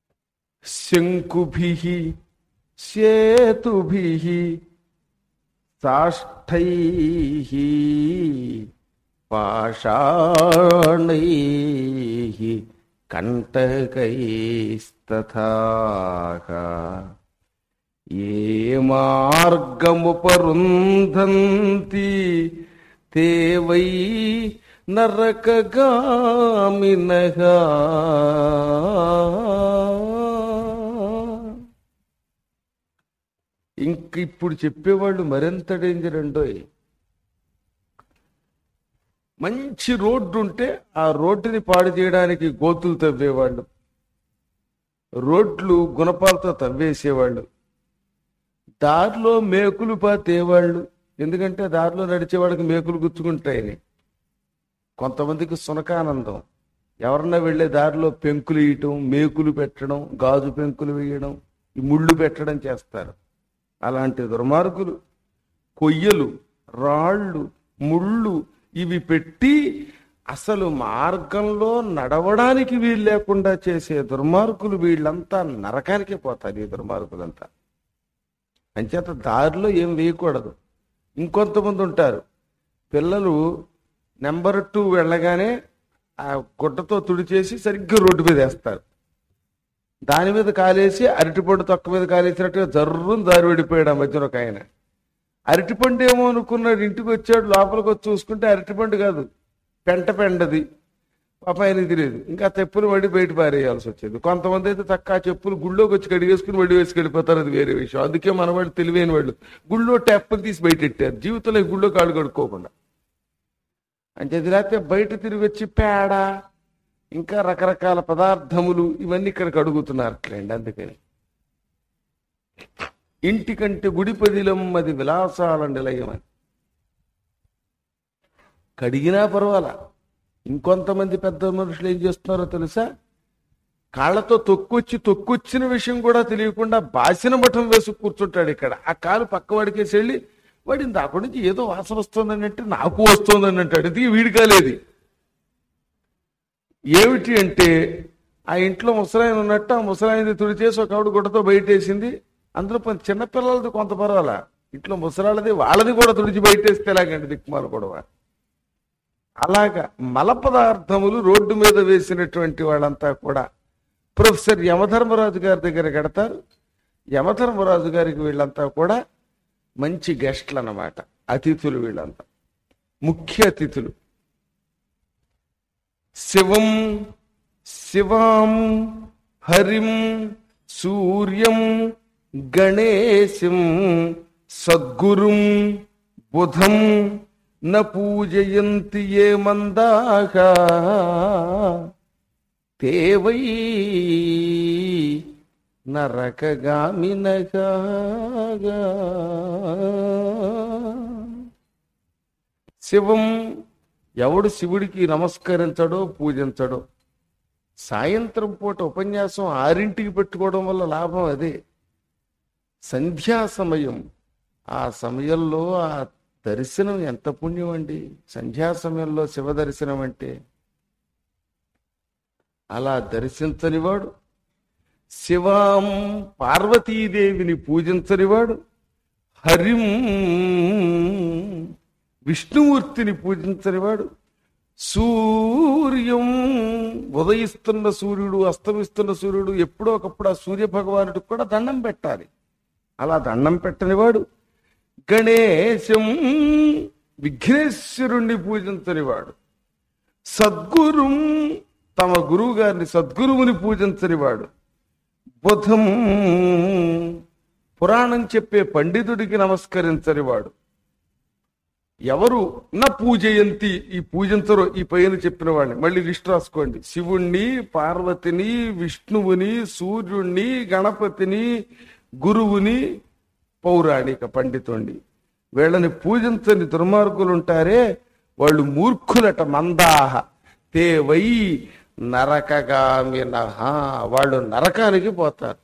శంకుభి సేతుభి సాష్టై పాషాణై కంటకైస్తథా ఏ మార్గము పరుంధంతి తే వై నరకగామినగా ఇంక ఇప్పుడు చెప్పేవాళ్ళు మరింత డేంజర్ అండోయ్ మంచి రోడ్డు ఉంటే ఆ రోడ్డుని పాడు చేయడానికి గోతులు తవ్వేవాళ్ళు రోడ్లు గుణపాలతో తవ్వేసేవాళ్ళు దారిలో మేకులు పాతేవాళ్ళు ఎందుకంటే దారిలో నడిచే వాళ్ళకి మేకులు గుచ్చుకుంటాయని కొంతమందికి సునకానందం ఎవరన్నా వెళ్ళే దారిలో పెంకులు వేయటం మేకులు పెట్టడం గాజు పెంకులు వేయడం ఈ ముళ్ళు పెట్టడం చేస్తారు అలాంటి దుర్మార్గులు కొయ్యలు రాళ్ళు ముళ్ళు ఇవి పెట్టి అసలు మార్గంలో నడవడానికి వీలు లేకుండా చేసే దుర్మార్గులు వీళ్ళంతా నరకానికే పోతారు ఈ దుర్మార్గులంతా అంచేత దారిలో ఏం వేయకూడదు ఇంకొంతమంది ఉంటారు పిల్లలు నెంబర్ టూ వెళ్ళగానే ఆ గుడ్డతో తుడిచేసి సరిగ్గా రోడ్డు మీద వేస్తారు దాని మీద కాలేసి అరటిపండు తొక్క మీద కాలేసినట్టుగా జర్రుని దారి వెళ్ళిపోయాడు ఆ మధ్యన ఒక ఆయన అరటిపండు ఏమో అనుకున్నాడు ఇంటికి వచ్చాడు లోపలికి వచ్చి చూసుకుంటే అరటిపండు కాదు పెంట పెండది పాప ఆయనకి తెలియదు ఇంకా చెప్పులు మళ్ళీ బయట పారేయాల్సి వచ్చేది కొంతమంది అయితే చక్క చెప్పులు గుళ్ళోకి వచ్చి కడిగేసుకుని మళ్ళీ వేసుకు వెళ్ళిపోతారు అది వేరే విషయం అందుకే మన వాళ్ళు తెలివైన వాళ్ళు గుళ్ళో టెప్పలు తీసి బయట పెట్టారు జీవితంలో ఈ గుళ్ళో కాళ్ళు కడుక్కోకుండా అంటే లేకపోతే బయట తిరిగి వచ్చి పేడ ఇంకా రకరకాల పదార్థములు ఇవన్నీ ఇక్కడికి అడుగుతున్నారట్లేండి అందుకని ఇంటికంటే గుడి పదిలం అది విలాసాల నిలయమని కడిగినా పర్వాలా ఇంకొంతమంది పెద్ద మనుషులు ఏం చేస్తున్నారో తెలుసా కాళ్ళతో తొక్కొచ్చి తొక్కొచ్చిన విషయం కూడా తెలియకుండా బాసిన మఠం వేసి కూర్చుంటాడు ఇక్కడ ఆ కాలు పక్కవాడికేసి వెళ్ళి వాడి దాకా నుంచి ఏదో వాసన వస్తుందని అంటే నాకు వస్తుందని అంటాడు ఇది వీడి కాలేది ఏమిటి అంటే ఆ ఇంట్లో ముసలాయన ఉన్నట్టు ఆ ముసలాయనది తుడిచేసి ఒక ఆవిడ గుడ్డతో బయటేసింది అందులో కొంత చిన్నపిల్లలది కొంత పర్వాలా ఇంట్లో ముసలాళ్ళది వాళ్ళది కూడా తుడిచి బయటేస్తే ఎలాగండి దిక్కుమాల గొడవ అలాగా మల పదార్థములు రోడ్డు మీద వేసినటువంటి వాళ్ళంతా కూడా ప్రొఫెసర్ యమధర్మరాజు గారి దగ్గర కడతారు యమధర్మరాజు గారికి వీళ్ళంతా కూడా మంచి గెస్ట్లు అన్నమాట అతిథులు వీళ్ళంతా ముఖ్య అతిథులు శివం శివాం హరిం సూర్యం గణేశం సద్గురుం బుధం న పూజయంతి ఏ మందాహ తే వై నరకగామినగా శివం ఎవడు శివుడికి నమస్కరించడో పూజించడో సాయంత్రం పూట ఉపన్యాసం ఆరింటికి పెట్టుకోవడం వల్ల లాభం అదే సంధ్యా సమయం ఆ సమయంలో ఆ దర్శనం ఎంత పుణ్యం అండి సంధ్యా సమయంలో శివ దర్శనం అంటే అలా దర్శించనివాడు శివాం పార్వతీదేవిని పూజించనివాడు హరిం విష్ణుమూర్తిని పూజించనివాడు సూర్యం ఉదయిస్తున్న సూర్యుడు అస్తమిస్తున్న సూర్యుడు ఎప్పుడో ఒకప్పుడు ఆ సూర్య భగవానుడికి కూడా దండం పెట్టాలి అలా దండం పెట్టనివాడు గణేశం విఘ్నేశ్వరుణ్ణి పూజించనివాడు సద్గురుం తమ గురువు గారిని సద్గురువుని పూజించనివాడు బుధం పురాణం చెప్పే పండితుడికి నమస్కరించనివాడు ఎవరు నా పూజయంతి ఈ పూజించరు ఈ పైన చెప్పిన వాడిని మళ్ళీ లిస్ట్ రాసుకోండి శివుణ్ణి పార్వతిని విష్ణువుని సూర్యుణ్ణి గణపతిని గురువుని పౌరాణిక పండితుణ్ణి వీళ్ళని పూజించని దుర్మార్గులు ఉంటారే వాళ్ళు మూర్ఖులట మందాహ తే వై నరకగామినహ వాళ్ళు నరకానికి పోతారు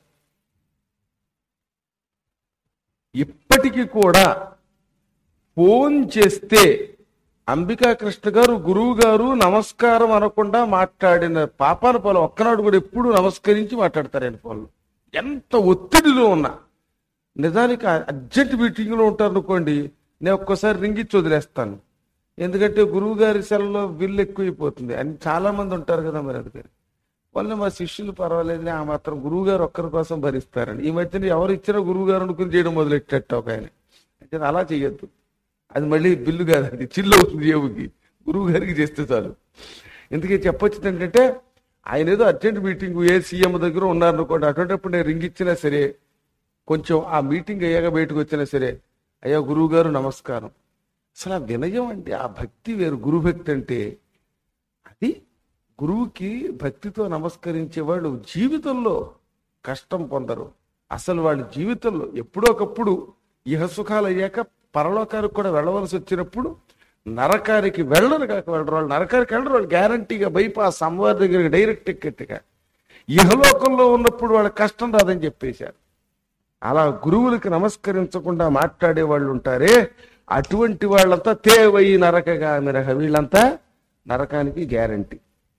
ఇప్పటికీ కూడా ఫోన్ చేస్తే అంబికా కృష్ణ గారు గురువు గారు నమస్కారం అనకుండా మాట్లాడిన పాపాన పొలం ఒక్కనాడు కూడా ఎప్పుడు నమస్కరించి మాట్లాడతారు ఆయన ఫోన్లో ఎంత ఒత్తిడిలో ఉన్నా నిజానికి అర్జెంట్ మీటింగ్ లో ఉంటారు అనుకోండి నేను ఒక్కోసారి రింగిచ్చి వదిలేస్తాను ఎందుకంటే గురువు గారి సెలలో బిల్లు ఎక్కువైపోతుంది అని చాలా మంది ఉంటారు కదా మరి అందుకని వాళ్ళని మా శిష్యులు పర్వాలేదు ఆ మాత్రం గురువు గారు ఒక్కరి కోసం భరిస్తారని ఈ మధ్యన ఎవరు ఇచ్చినా గురువు గారు అనుకుని చేయడం మొదలెట్టేట ఒక ఆయన అంటే అలా చేయొద్దు అది మళ్ళీ బిల్లు కాదు అది చిల్లు అవుతుంది జేబుకి గురువు గారికి చేస్తే చాలు ఎందుకే చెప్పొచ్చింది ఏంటంటే ఆయన ఏదో అర్జెంట్ మీటింగ్ ఏ సీఎం దగ్గర ఉన్నారనుకోండి అటువంటిప్పుడు నేను రింగ్ ఇచ్చినా సరే కొంచెం ఆ మీటింగ్ అయ్యాక బయటకు వచ్చినా సరే అయ్యా గురువు గారు నమస్కారం అసలు ఆ వినయం అంటే ఆ భక్తి వేరు గురు భక్తి అంటే అది గురువుకి భక్తితో నమస్కరించే వాళ్ళు జీవితంలో కష్టం పొందరు అసలు వాళ్ళ జీవితంలో ఎప్పుడో ఒకప్పుడు ఇహ సుఖాలు అయ్యాక పరలోకానికి కూడా వెళ్ళవలసి వచ్చినప్పుడు నరకానికి వెళ్ళరు కాక వెళ్ళరు వాళ్ళు నరకానికి వెళ్ళరు వాళ్ళు గ్యారంటీగా బైపాస్ అమ్మవారి దగ్గరికి డైరెక్ట్ టికెట్గా ఇహలోకంలో ఉన్నప్పుడు వాళ్ళ కష్టం రాదని చెప్పేశారు అలా గురువులకి నమస్కరించకుండా మాట్లాడే వాళ్ళు ఉంటారే అటువంటి వాళ్ళంతా తేవై నరకగా మిరహ వీళ్ళంతా నరకానికి గ్యారంటీ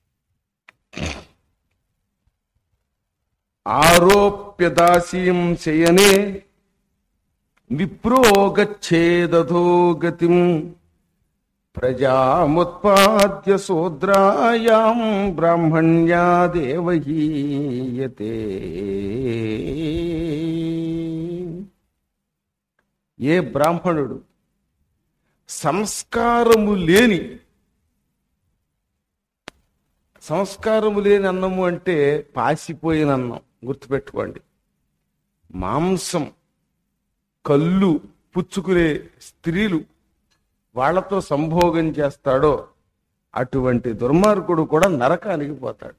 ఆరోప్య దాసీం శయనే విప్రో గచ్చేదధో గతిం ప్రజాముత్పాద్య శూద్రాయాం బ్రాహ్మణ్యా దేవహీయతే ఏ బ్రాహ్మణుడు సంస్కారము లేని సంస్కారము లేని అన్నము అంటే పాసిపోయిన అన్నం గుర్తుపెట్టుకోండి మాంసం కళ్ళు పుచ్చుకునే స్త్రీలు వాళ్ళతో సంభోగం చేస్తాడో అటువంటి దుర్మార్గుడు కూడా నరకానికి పోతాడు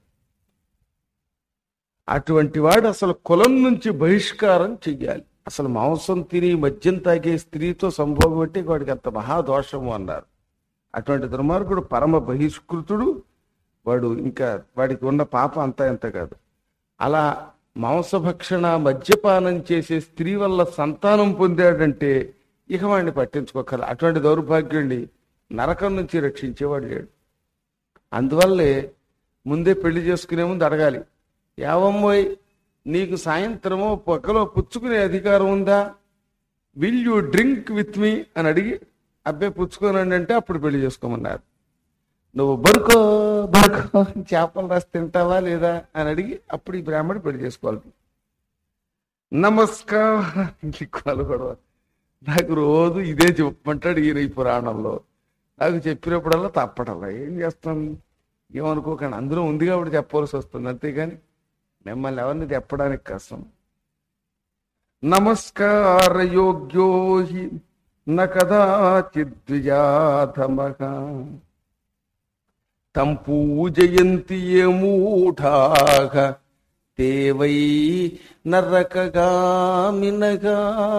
అటువంటి వాడు అసలు కులం నుంచి బహిష్కారం చెయ్యాలి అసలు మాంసం తిని మద్యం తాగే స్త్రీతో సంభోగం అంటే వాడికి అంత మహాదోషము అన్నారు అటువంటి దుర్మార్గుడు పరమ బహిష్కృతుడు వాడు ఇంకా వాడికి ఉన్న పాప అంతా ఎంత కాదు అలా మాంసభక్షణ మద్యపానం చేసే స్త్రీ వల్ల సంతానం పొందాడంటే ఇక వాడిని పట్టించుకోకల అటువంటి దౌర్భాగ్యుడిని నరకం నుంచి రక్షించేవాడు లేడు అందువల్లే ముందే పెళ్లి చేసుకునే ముందు అడగాలి యావమ్మోయ్ నీకు సాయంత్రమో పక్కలో పుచ్చుకునే అధికారం ఉందా will you drink with me అని అడిగి అబ్బాయి పుచ్చుకోనండి అంటే అప్పుడు పెళ్లి చేసుకోమన్నారు నువ్వు బరుకో బరుకో చేపలు రాసి తింటావా లేదా అని అడిగి అప్పుడు ఈ బ్రాహ్మడు పెళ్లి చేసుకోవాలి నమస్కారం కూడా నాకు రోజు ఇదే చెప్పమంటాడు ఈయన ఈ పురాణంలో నాకు చెప్పినప్పుడల్లా తప్పటల్లా ఏం చేస్తాం ఏమనుకోకండి అందులో ఉంది కాబట్టి చెప్పవలసి వస్తుంది అంతేగాని మిమ్మల్ని ఎవరిని చెప్పడానికి కష్టం నమస్కార యోగ్యో హి న కదాచిద్విజాధమః తం పూజయంతి ఏ మూఢాః తే వై నరకగామినగా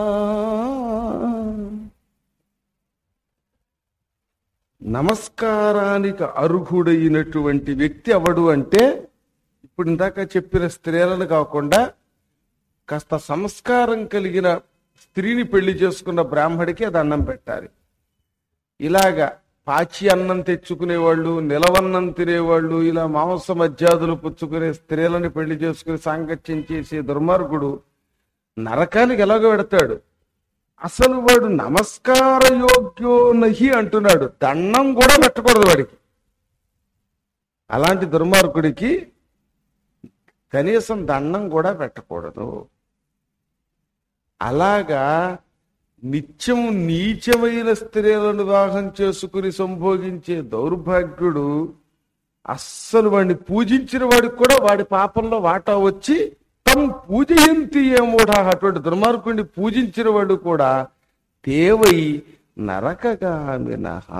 నమస్కారానికి అర్హుడైనటువంటి వ్యక్తి ఎవడు అంటే ఇప్పుడు ఇందాక చెప్పిన స్త్రీలను కాకుండా కాస్త సంస్కారం కలిగిన స్త్రీని పెళ్లి చేసుకున్న బ్రాహ్మడికి అది అన్నం పెట్టాలి ఇలాగా పాచి అన్నం తెచ్చుకునేవాళ్ళు నిలవన్నం తినేవాళ్ళు ఇలా మాంస మధ్యాదులు పుచ్చుకునే స్త్రీలను పెళ్లి చేసుకుని సాంగత్యం చేసే దుర్మార్గుడు నరకానికి ఎలాగో పెడతాడు అసలు వాడు నమస్కార యోగ్యో నహి అంటున్నాడు దండం కూడా పెట్టకూడదు వాడికి అలాంటి దుర్మార్గుడికి కనీసం దండం కూడా పెట్టకూడదు అలాగా నిత్యం నీచమైన స్త్రీలను వివాహం చేసుకుని సంభోగించే దౌర్భాగ్యుడు అస్సలు వాడిని పూజించిన వాడికి కూడా వాడి పాపంలో వాటా వచ్చి తం పూజయంతి ఏమోడా అటువంటి దుర్మార్గుడిని పూజించిన వాడు కూడా తేవై నరకగామినహ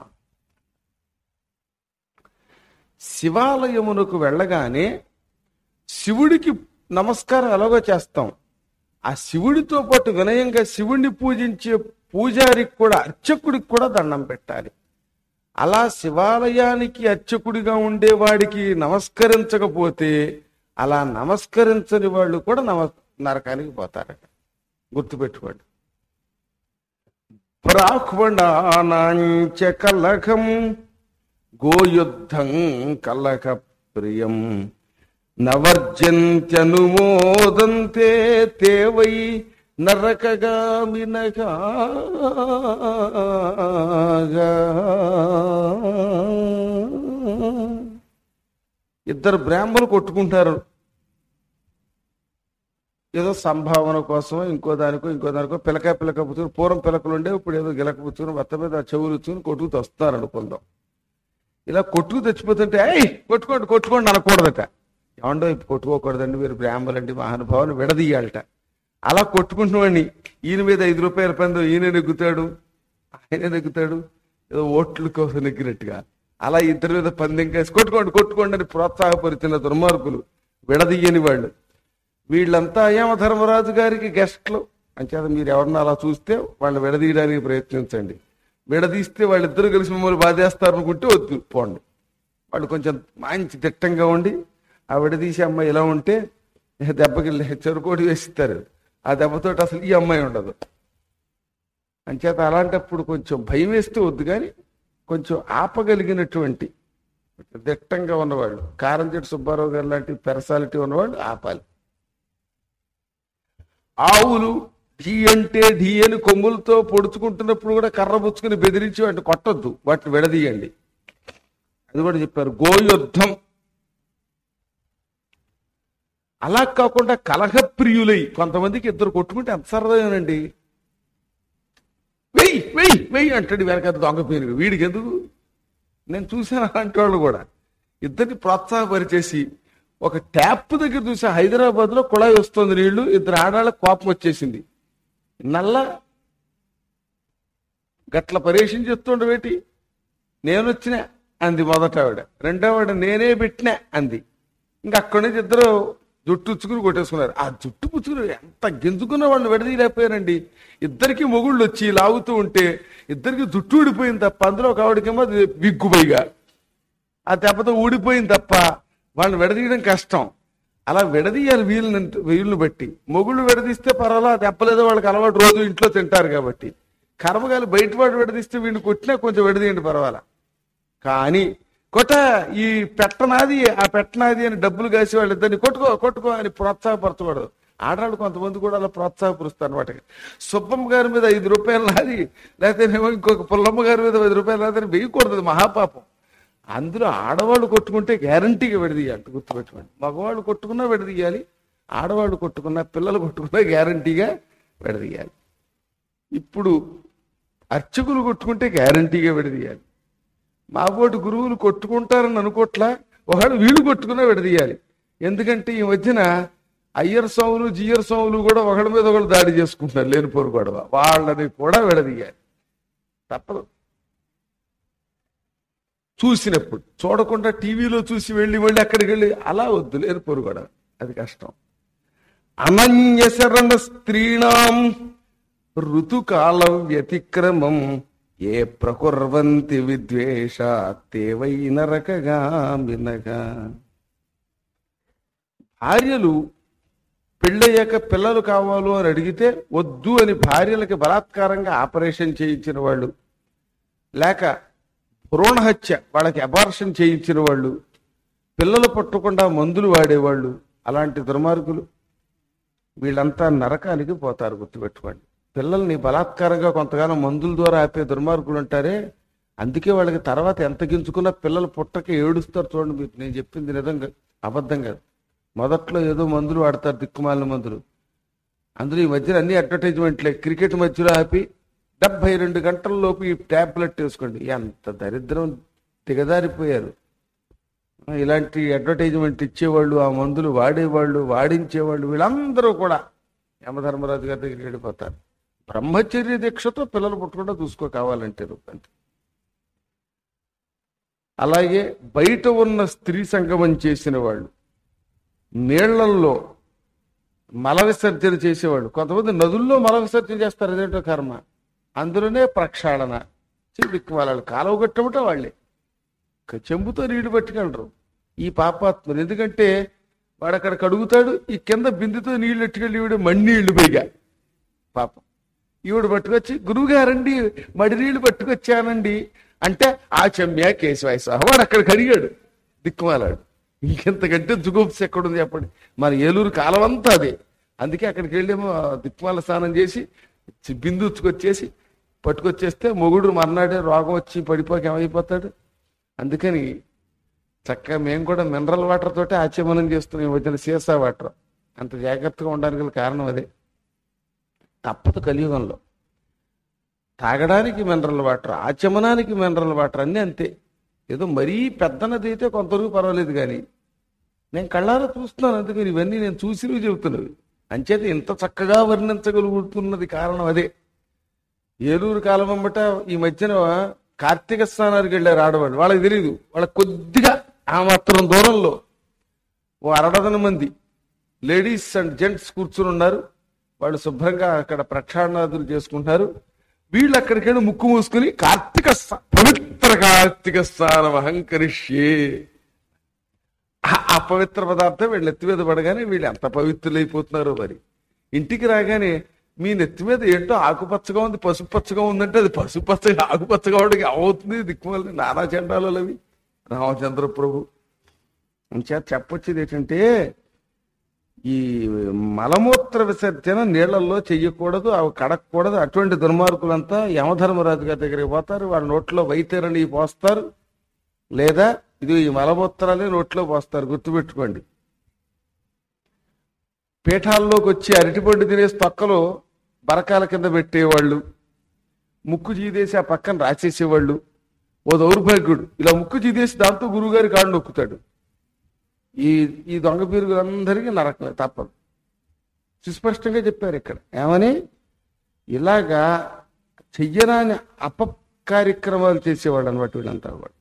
శివాలయమునకు వెళ్ళగానే శివుడికి నమస్కారం ఎలాగో చేస్తాం ఆ శివుడితో పాటు వినయంగా శివుణ్ణి పూజించే పూజారికి కూడా అర్చకుడికి కూడా దండం పెట్టాలి అలా శివాలయానికి అర్చకుడిగా ఉండేవాడికి నమస్కరించకపోతే అలా నమస్కరించని వాళ్ళు కూడా నమ నరకానికి పోతారట గుర్తుపెట్టుకోండి బ్రాహ్మణానాంచ కలకం గోయుద్ధం కలక ప్రియం నవర్జంత్యనుమోదంతే తే వై నరకగామినగా ఇద్దరు బ్రాహ్మలు కొట్టుకుంటారు ఏదో సంభావన కోసం ఇంకో దానికో ఇంకో దానికో పిలక పిలక పుచ్చుకుని పూర్వం పిలకలు ఉండే ఇప్పుడు ఏదో గిలక పుచ్చుకుని వత్త మీద ఆ చెవులు ఇచ్చుకుని కొట్టుకు తెస్తారు అనుకుందాం ఇలా కొట్టుకు తెచ్చిపోతుంటే అయ్యి కొట్టుకోండి కొట్టుకోండి అనకూడదట ఏమండో ఇప్పుడు కొట్టుకోకూడదండి మీరు బ్రాహ్మలండి మహానుభావులు విడదీయాలట అలా కొట్టుకుంటున్నాడిని ఈయన మీద ఐదు రూపాయల పందో ఈయన నెగ్గుతాడు ఆయన నెగ్గుతాడు ఏదో ఓట్ల కోసం నెగ్గినట్టుగా అలా ఇద్దరి మీద పందెం కేసి కొట్టుకోండి కొట్టుకోండి అని ప్రోత్సాహపరిచిన దుర్మార్గులు విడదీయని వాళ్ళు వీళ్ళంతా యమధర్మరాజు గారికి గెస్ట్లు అంచేత మీరు ఎవరన్నా అలా చూస్తే వాళ్ళు విడదీయడానికి ప్రయత్నించండి విడదీస్తే వాళ్ళిద్దరూ కలిసి మిమ్మల్ని బాధేస్తారు అనుకుంటే వద్దు పోండి వాళ్ళు కొంచెం మంచి దిట్టంగా ఉండి ఆ విడదీసే అమ్మాయి ఇలా ఉంటే దెబ్బకి చెరుకోటి వేసిస్తారు ఆ దెబ్బతోటి అసలు ఈ అమ్మాయి ఉండదు అంచేత అలాంటప్పుడు కొంచెం భయం వేస్తే వద్దు కానీ కొంచెం ఆపగలిగినటువంటి దిట్టంగా ఉన్నవాళ్ళు కారంచెట్టి సుబ్బారావు గారు లాంటి పెరసాలిటీ ఉన్నవాళ్ళు ఆపాలి ఆవులు ఢీ అంటే ఢీ అని కొమ్ములతో పొడుచుకుంటున్నప్పుడు కూడా కర్ర పుచ్చుకుని బెదిరించి వాటిని కొట్టొద్దు వాటిని విడదీయండి అది కూడా చెప్పారు గోయుద్ధం అలా కాకుండా కలహప్రియులై కొంతమందికి ఇద్దరు కొట్టుకుంటే ఎంత సరదానండి వెయ్యి వెయ్యి వెయ్యి అంటాడు వెనక దొంగ పేరు వీడికి ఎందుకు నేను చూశాను అలాంటి వాళ్ళు కూడా ఇద్దరిని ప్రోత్సాహపరిచేసి ఒక ట్యాప్ దగ్గర చూసా హైదరాబాద్ లో కుళాయి వస్తుంది నీళ్లు ఇద్దరు ఆడాళ్ళకి కోపం వచ్చేసింది నల్ల గట్ల పరేషన్ చేస్తుండవేటి నేను వచ్చిన అంది మొదట ఆవిడ రెండో ఆవిడ నేనే పెట్టినా అంది ఇంకా అక్కడి నుంచి ఇద్దరు జుట్టు ఉచ్చుకుని కొట్టేసుకున్నారు ఆ జుట్టు పుచ్చుకుని ఎంత గింజుకున్న వాళ్ళని విడదీయలేకపోయారండి ఇద్దరికి మొగుళ్ళు వచ్చి లాగుతూ ఉంటే ఇద్దరికి జుట్టు ఊడిపోయింది తప్ప అందులో ఒక ఆవిడకేమో అది బిగ్గుబైగా ఆ దెబ్బతో ఊడిపోయింది తప్ప వాళ్ళని విడదీయడం కష్టం అలా విడదీయాలి వీళ్ళని వీళ్ళని బట్టి మొగుళ్ళు విడదీస్తే పర్వాలా దెబ్బలేదో వాళ్ళకి అలవాటు రోజు ఇంట్లో తింటారు కాబట్టి కర్మగాలి బయట వాడు విడదీస్తే వీడిని కొట్టినా కొంచెం విడదీయండి పర్వాలా కానీ కొట్ట ఈ పెట్టనాది ఆ పెట్టనాది అని డబ్బులు కాసి వాళ్ళిద్దరిని కొట్టుకో కొట్టుకో అని ప్రోత్సాహపరచకూడదు ఆడవాళ్ళు కొంతమంది కూడా అలా ప్రోత్సాహపరుస్తారు అనమాట సుబ్బమ్మ గారి మీద ఐదు రూపాయలు నాది లేకపోతే ఏమో ఇంకొక పుల్లమ్మ గారి మీద ఐదు రూపాయలు నాదని వేయకూడదు అది మహాపాపం అందులో ఆడవాళ్ళు కొట్టుకుంటే గ్యారంటీగా విడదీయాలి గుర్తుపెట్టుకోండి మగవాళ్ళు కొట్టుకున్నా విడదీయాలి ఆడవాళ్ళు కొట్టుకున్నా పిల్లలు కొట్టుకున్నా గ్యారంటీగా విడదీయాలి ఇప్పుడు అర్చకులు కొట్టుకుంటే గ్యారంటీగా విడదీయాలి మాబోటి గురువులు కొట్టుకుంటారని అనుకోట్లా ఒకడు వీళ్ళు కొట్టుకున్నా విడదీయాలి ఎందుకంటే ఈ మధ్యన అయ్యర్ స్వాములు జియర్ స్వాములు కూడా ఒకళ్ళ మీద ఒకళ్ళు దాడి చేసుకుంటున్నారు లేని పొరు గొడవ వాళ్ళని కూడా విడదీయాలి తప్పదు చూసినప్పుడు చూడకుండా టీవీలో చూసి వెళ్ళి వెళ్ళి అక్కడికి వెళ్ళి అలా వద్దు లేని పొరు గొడవ అది కష్టం అనన్యశరణ స్త్రీణాం ఋతుకాల వ్యతిక్రమం ఏ ప్రకుర్వంతి విద్వేష తేవై నరకగా మినగా భార్యలు పెళ్ళయ్యాక పిల్లలు కావాలు అని అడిగితే వద్దు అని భార్యలకి బలాత్కారంగా ఆపరేషన్ చేయించిన వాళ్ళు లేక భ్రూణ హత్య వాళ్ళకి అబార్షన్ చేయించిన వాళ్ళు పిల్లలు పట్టకుండా మందులు వాడేవాళ్ళు అలాంటి దుర్మార్గులు వీళ్ళంతా నరకానికి పోతారు గుర్తుపెట్టుకోండి పిల్లల్ని బలాత్కారంగా కొంతకాలం మందుల ద్వారా ఆపే దుర్మార్గులు ఉంటారే అందుకే వాళ్ళకి తర్వాత ఎంత గించుకున్నా పిల్లలు పుట్టక ఏడుస్తారు చూడండి మీరు నేను చెప్పింది నిజంగా అబద్ధం కాదు మొదట్లో ఏదో మందులు వాడతారు దిక్కుమాలిన మందులు అందులో ఈ మధ్యన అన్ని అడ్వర్టైజ్మెంట్లే క్రికెట్ మధ్యలో ఆపి డెబ్బై రెండు గంటల లోపు ఈ ట్యాబ్లెట్ వేసుకోండి ఎంత దరిద్రం దిగజారిపోయారు ఇలాంటి అడ్వర్టైజ్మెంట్ ఇచ్చేవాళ్ళు ఆ మందులు వాడేవాళ్ళు వాడించేవాళ్ళు వీళ్ళందరూ కూడా యమధర్మరాజు గారి దగ్గరికి వెళ్ళిపోతారు బ్రహ్మచర్య దీక్షతో పిల్లలు పుట్టకుండా చూసుకో కావాలంటే రూపంతి అలాగే బయట ఉన్న స్త్రీ సంగమం చేసిన వాళ్ళు నీళ్లల్లో మల విసర్జన చేసేవాళ్ళు కొంతమంది నదుల్లో మల విసర్జన చేస్తారు అదేంటో కర్మ అందులోనే ప్రక్షాళన చివరికి వాళ్ళు కాలువ కట్టబట్ట వాళ్ళే క- చెంబుతో నీళ్లు పట్టుకెళ్ళరు ఈ పాపాత్ములు ఎందుకంటే వాడు అక్కడ కడుగుతాడు ఈ కింద బిందుతో నీళ్లు ఎట్టుకెళ్ళి ఈవిడ మಣ್ಣీళ్లు పైగా పాపం ఈవిడ పట్టుకొచ్చి గురువుగారండి మడి నీళ్లు పట్టుకొచ్చానండి అంటే ఆ చెమ్యా కేశవాయ సహా వాడు అక్కడ కడిగాడు దిక్కుమాలాడు ఇంకెంతకంటే జుగుప్స్ ఎక్కడుంది చెప్పండి మన ఏలూరు కాలమంతా అదే అందుకే అక్కడికి వెళ్ళేమో దిక్మాల స్నానం చేసి చి- బిందు ఉచ్చుకొచ్చేసి పట్టుకొచ్చేస్తే మొగుడు మర్నాడే రోగం వచ్చి పడిపోక ఏమైపోతాడు అందుకని చక్కగా మేము కూడా మినరల్ వాటర్ తోటే ఆచమనం చేస్తున్నాం ఈ మధ్యన సీసా వాటర్ అంత జాగ్రత్తగా ఉండడానికి గల కారణం అదే తప్పదు కలియుగంలో తాగడానికి మినరల్ వాటర్ ఆచమనానికి మినరల్ వాటర్ అన్నీ అంతే ఏదో మరీ పెద్ద నది అయితే కొంతవరకు పర్వాలేదు కానీ నేను కళ్ళారా చూస్తున్నాను అందుకని ఇవన్నీ నేను చూసినవి చెబుతున్నవి అంచేత ఇంత చక్కగా వర్ణించగలుగుతున్నది కారణం అదే ఏలూరు కాలం వెంబట ఈ మధ్యన కార్తీక స్నానానికి వెళ్ళారు ఆడవాళ్ళు వాళ్ళకి తెలియదు వాళ్ళకి కొద్దిగా ఆ మాత్రం దూరంలో ఓ అరడదన మంది లేడీస్ అండ్ జెంట్స్ కూర్చుని ఉన్నారు వాళ్ళు శుభ్రంగా అక్కడ ప్రక్షాళనాదులు చేసుకుంటారు వీళ్ళు అక్కడికి వెళ్ళి ముక్కు మూసుకుని కార్తీక స్నా- పవిత్ర కార్తీక స్నానం అహంకరిష్యే ఆ- ఆ పవిత్ర పదార్థం వీళ్ళు నెత్తి మీద పడగానే వీళ్ళు ఎంత పవిత్రులైపోతున్నారో మరి ఇంటికి రాగానే మీ నెత్తి మీద ఏంటో ఆకుపచ్చగా ఉంది పసుపు పచ్చగా ఉందంటే అది పసుపు పచ్చగా ఆకుపచ్చగా ఉండకి అవుతుంది దిక్కుమల్ని నానా చండాలు అవి రామచంద్ర ప్రభు అంచేత చెప్పొచ్చేది ఏంటంటే ఈ మలమూత్ర విసర్జన నీళ్లలో చెయ్యకూడదు అవి కడగకూడదు అటువంటి దుర్మార్గులంతా యమధర్మరాజు గారి దగ్గరికి పోతారు వాళ్ళ నోట్లో వైతరణి పోస్తారు లేదా ఇది ఈ మలమూత్రాలే నోట్లో పోస్తారు గుర్తుపెట్టుకోండి పీఠాల్లోకి వచ్చి అరటిపండు తినేసి తొక్కలో బరకాల కింద పెట్టేవాళ్ళు ముక్కు చీదేసి ఆ పక్కన రాసేసేవాళ్ళు ఓ దౌర్భాగ్యుడు ఇలా ముక్కు చీదేసి దాంతో గురువుగారి కాళ్ళు నొక్కుతాడు ఈ ఈ దొంగ పీరుగులందరికీ నరకమే తప్పదు సుస్పష్టంగా చెప్పారు ఇక్కడ ఏమని ఇలాగా చెయ్యరాని అప కార్యక్రమాలు చేసేవాడు అనమాట వీళ్ళంతా కూడా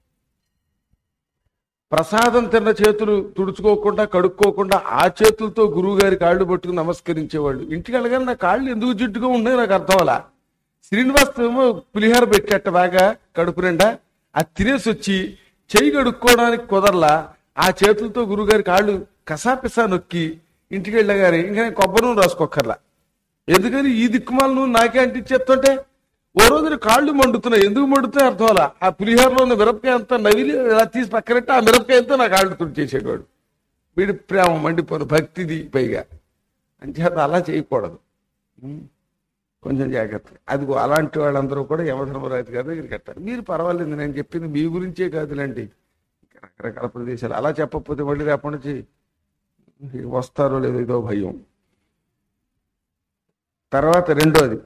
ప్రసాదం తిన్న చేతులు తుడుచుకోకుండా కడుక్కోకుండా ఆ చేతులతో గురువు గారి కాళ్ళు పట్టుకుని నమస్కరించేవాళ్ళు ఇంటికి వెళ్ళగానే నా కాళ్ళు ఎందుకు జిడ్డుగా ఉన్నాయి నాకు అర్థం అలా శ్రీనివాస్ ఏమో పులిహార పెట్టేట బాగా కడుపు నిండా అది తినేసి వచ్చి చెయ్యి కడుక్కోవడానికి కుదరలా ఆ చేతులతో గురుగారి కాళ్ళు కసాపిసా నొక్కి ఇంటికి వెళ్ళగానే ఇంకా నేను కొబ్బరి నూనె రాసుకోకర్లా ఎందుకని ఈ దిక్కుమాల నువ్వు నాకే అంటించేస్తుంటే ఓ రోజున కాళ్ళు మండుతున్నాయి ఎందుకు మండుతున్నాయి అర్థం అలా ఆ పులిహోరలో ఉన్న మిరపకాయ అంతా నవిలి ఇలా తీసి పక్కనట్టు ఆ మిరపకాయతో నా కాళ్ళు తుడిచేసేవాడు వీడి ప్రేమ మండిపోదు భక్తిది పైగా అంచేత అలా చేయకూడదు ఉం. కొంచెం జాగ్రత్త అదిగో అలాంటి వాళ్ళందరూ కూడా యమధర్మరాజు గారి దగ్గరికి కట్టారు మీరు పర్వాలేదు నేను చెప్పింది మీ గురించే కాదులేండి ఇంకా రకరకాల ప్రదేశాలు అలా చెప్పకపోతే మళ్ళీ రేపటి నుంచి వస్తారో లేదో ఇదో భయం తర్వాత రెండోది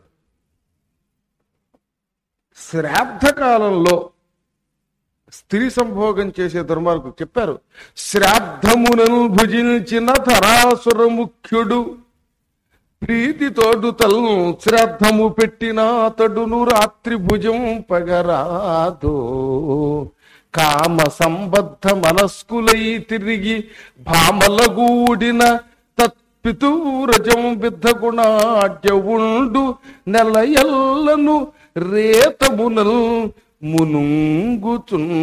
శ్రాద్ధ కాలంలో స్త్రీ సంభోగం చేసే దుర్మార్గు చెప్పారు శ్రాద్ధమునను భుజించిన ధరాసుర ముఖ్యుడు ప్రీతితోడు తల్ శ్రాద్ధము పెట్టిన అతడును రాత్రి భుజం పగరాదు కామ సంబద్ధ మనస్కులై తిరిగి భామలగూడిన తత్పితూరజం విద్ధ గుణాడ్యవుండు నెల ఎల్లను రేతమునల్ మునుంగుచున్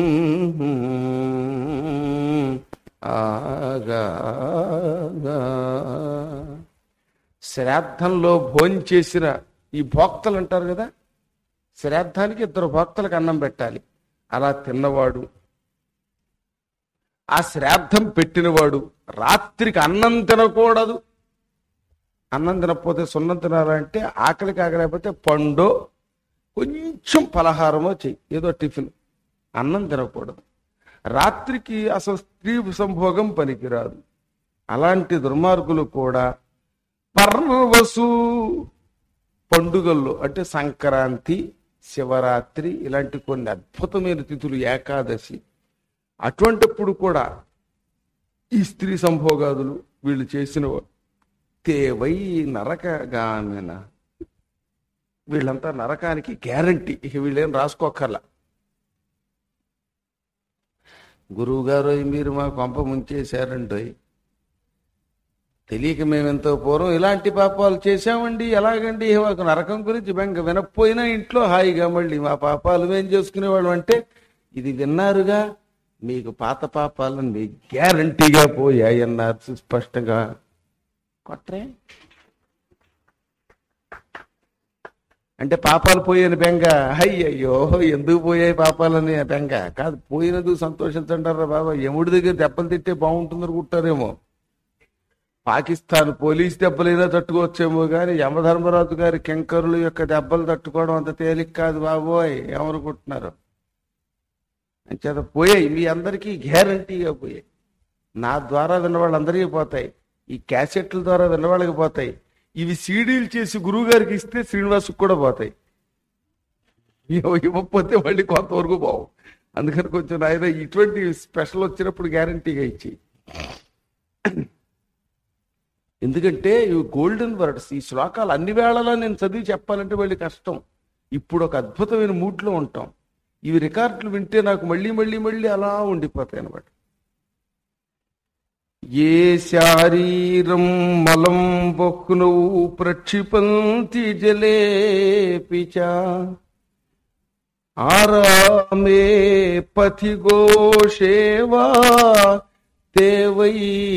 ఆగా శ్రాద్ధంలో భోంచేసిన ఈ భోక్తలు అంటారు కదా శ్రాద్ధానికి ఇద్దరు భోక్తలకు అన్నం పెట్టాలి అలా తిన్నవాడు ఆ శ్రాద్ధం పెట్టినవాడు రాత్రికి అన్నం తినకూడదు అన్నం తినకపోతే సున్నం తినాలంటే ఆకలికి ఆకలేకపోతే పండో కొంచెం పలహారమో చెయ్యి ఏదో టిఫిన్ అన్నం తినకూడదు రాత్రికి అసలు స్త్రీ సంభోగం పనికిరాదు అలాంటి దుర్మార్గులు కూడా పర్వసు పండుగల్లో అంటే సంక్రాంతి శివరాత్రి ఇలాంటి కొన్ని అద్భుతమైన తిథులు ఏకాదశి అటువంటిప్పుడు కూడా ఈ స్త్రీ సంభోగాదులు వీళ్ళు చేసిన తేవై నరకగామిన వీళ్ళంతా నరకానికి గ్యారంటీ ఇక వీళ్ళేం రాసుకోకర్లా గురువు గారు మీరు మా కొంప ముంచేశారంటోయ్ తెలియక మేము ఎంతో పూర్వం ఇలాంటి పాపాలు చేశామండి ఎలాగండి మాకు నరకం గురించి బెంగ వినకపోయినా ఇంట్లో హాయిగా మళ్ళీ మా పాపాలు ఏం చేసుకునేవాళ్ళం అంటే ఇది విన్నారుగా మీకు పాత పాపాలను మీ గ్యారంటీగా పోయాయన్నారు సుస్పష్టంగా కొట్రే అంటే పాపాలు పోయాని బెంగ అయ్యయ్యో ఎందుకు పోయాయి పాపాలని బెంగ కాదు పోయినందుకు సంతోషించంటారా బాబా యముడి దగ్గర దెబ్బలు తిట్టే బాగుంటుంది అనుకుంటారేమో పాకిస్తాన్ పోలీస్ దెబ్బలైనా తట్టుకోవచ్చేమో కానీ యమధర్మరాజు గారి కెంకరుల యొక్క దెబ్బలు తట్టుకోవడం అంత తేలిక కాదు బాబోయ్ ఏమనుకుంటున్నారు అంచేత పోయాయి మీ అందరికీ గ్యారంటీగా పోయాయి నా ద్వారా విన్న వాళ్ళందరికీ పోతాయి ఈ క్యాసెట్ల ద్వారా విన్న వాళ్ళకి పోతాయి ఇవి సీడీలు చేసి గురువు గారికి ఇస్తే శ్రీనివాసుకు కూడా పోతాయి ఇవ్వ- ఇవ్వకపోతే మళ్ళీ కొంతవరకు పోవు అందుకని కొంచెం ఆయన ఇటువంటి స్పెషల్ వచ్చినప్పుడు గ్యారంటీగా ఇచ్చి ఎందుకంటే ఇవి గోల్డెన్ వర్డ్స్ ఈ శ్లోకాలు అన్ని వేళలా నేను చదివి చెప్పాలంటే మళ్ళీ కష్టం ఇప్పుడు ఒక అద్భుతమైన మూడ్లో ఉంటాం ఇవి రికార్డులు వింటే నాకు మళ్ళీ మళ్ళీ మళ్ళీ అలా ఉండిపోతాయి అనమాట ఏ శారీరం మలం బహ్నౌ ప్రక్షిపంతి జలేపిచ ఆరామే పథిగోషేవా తేవై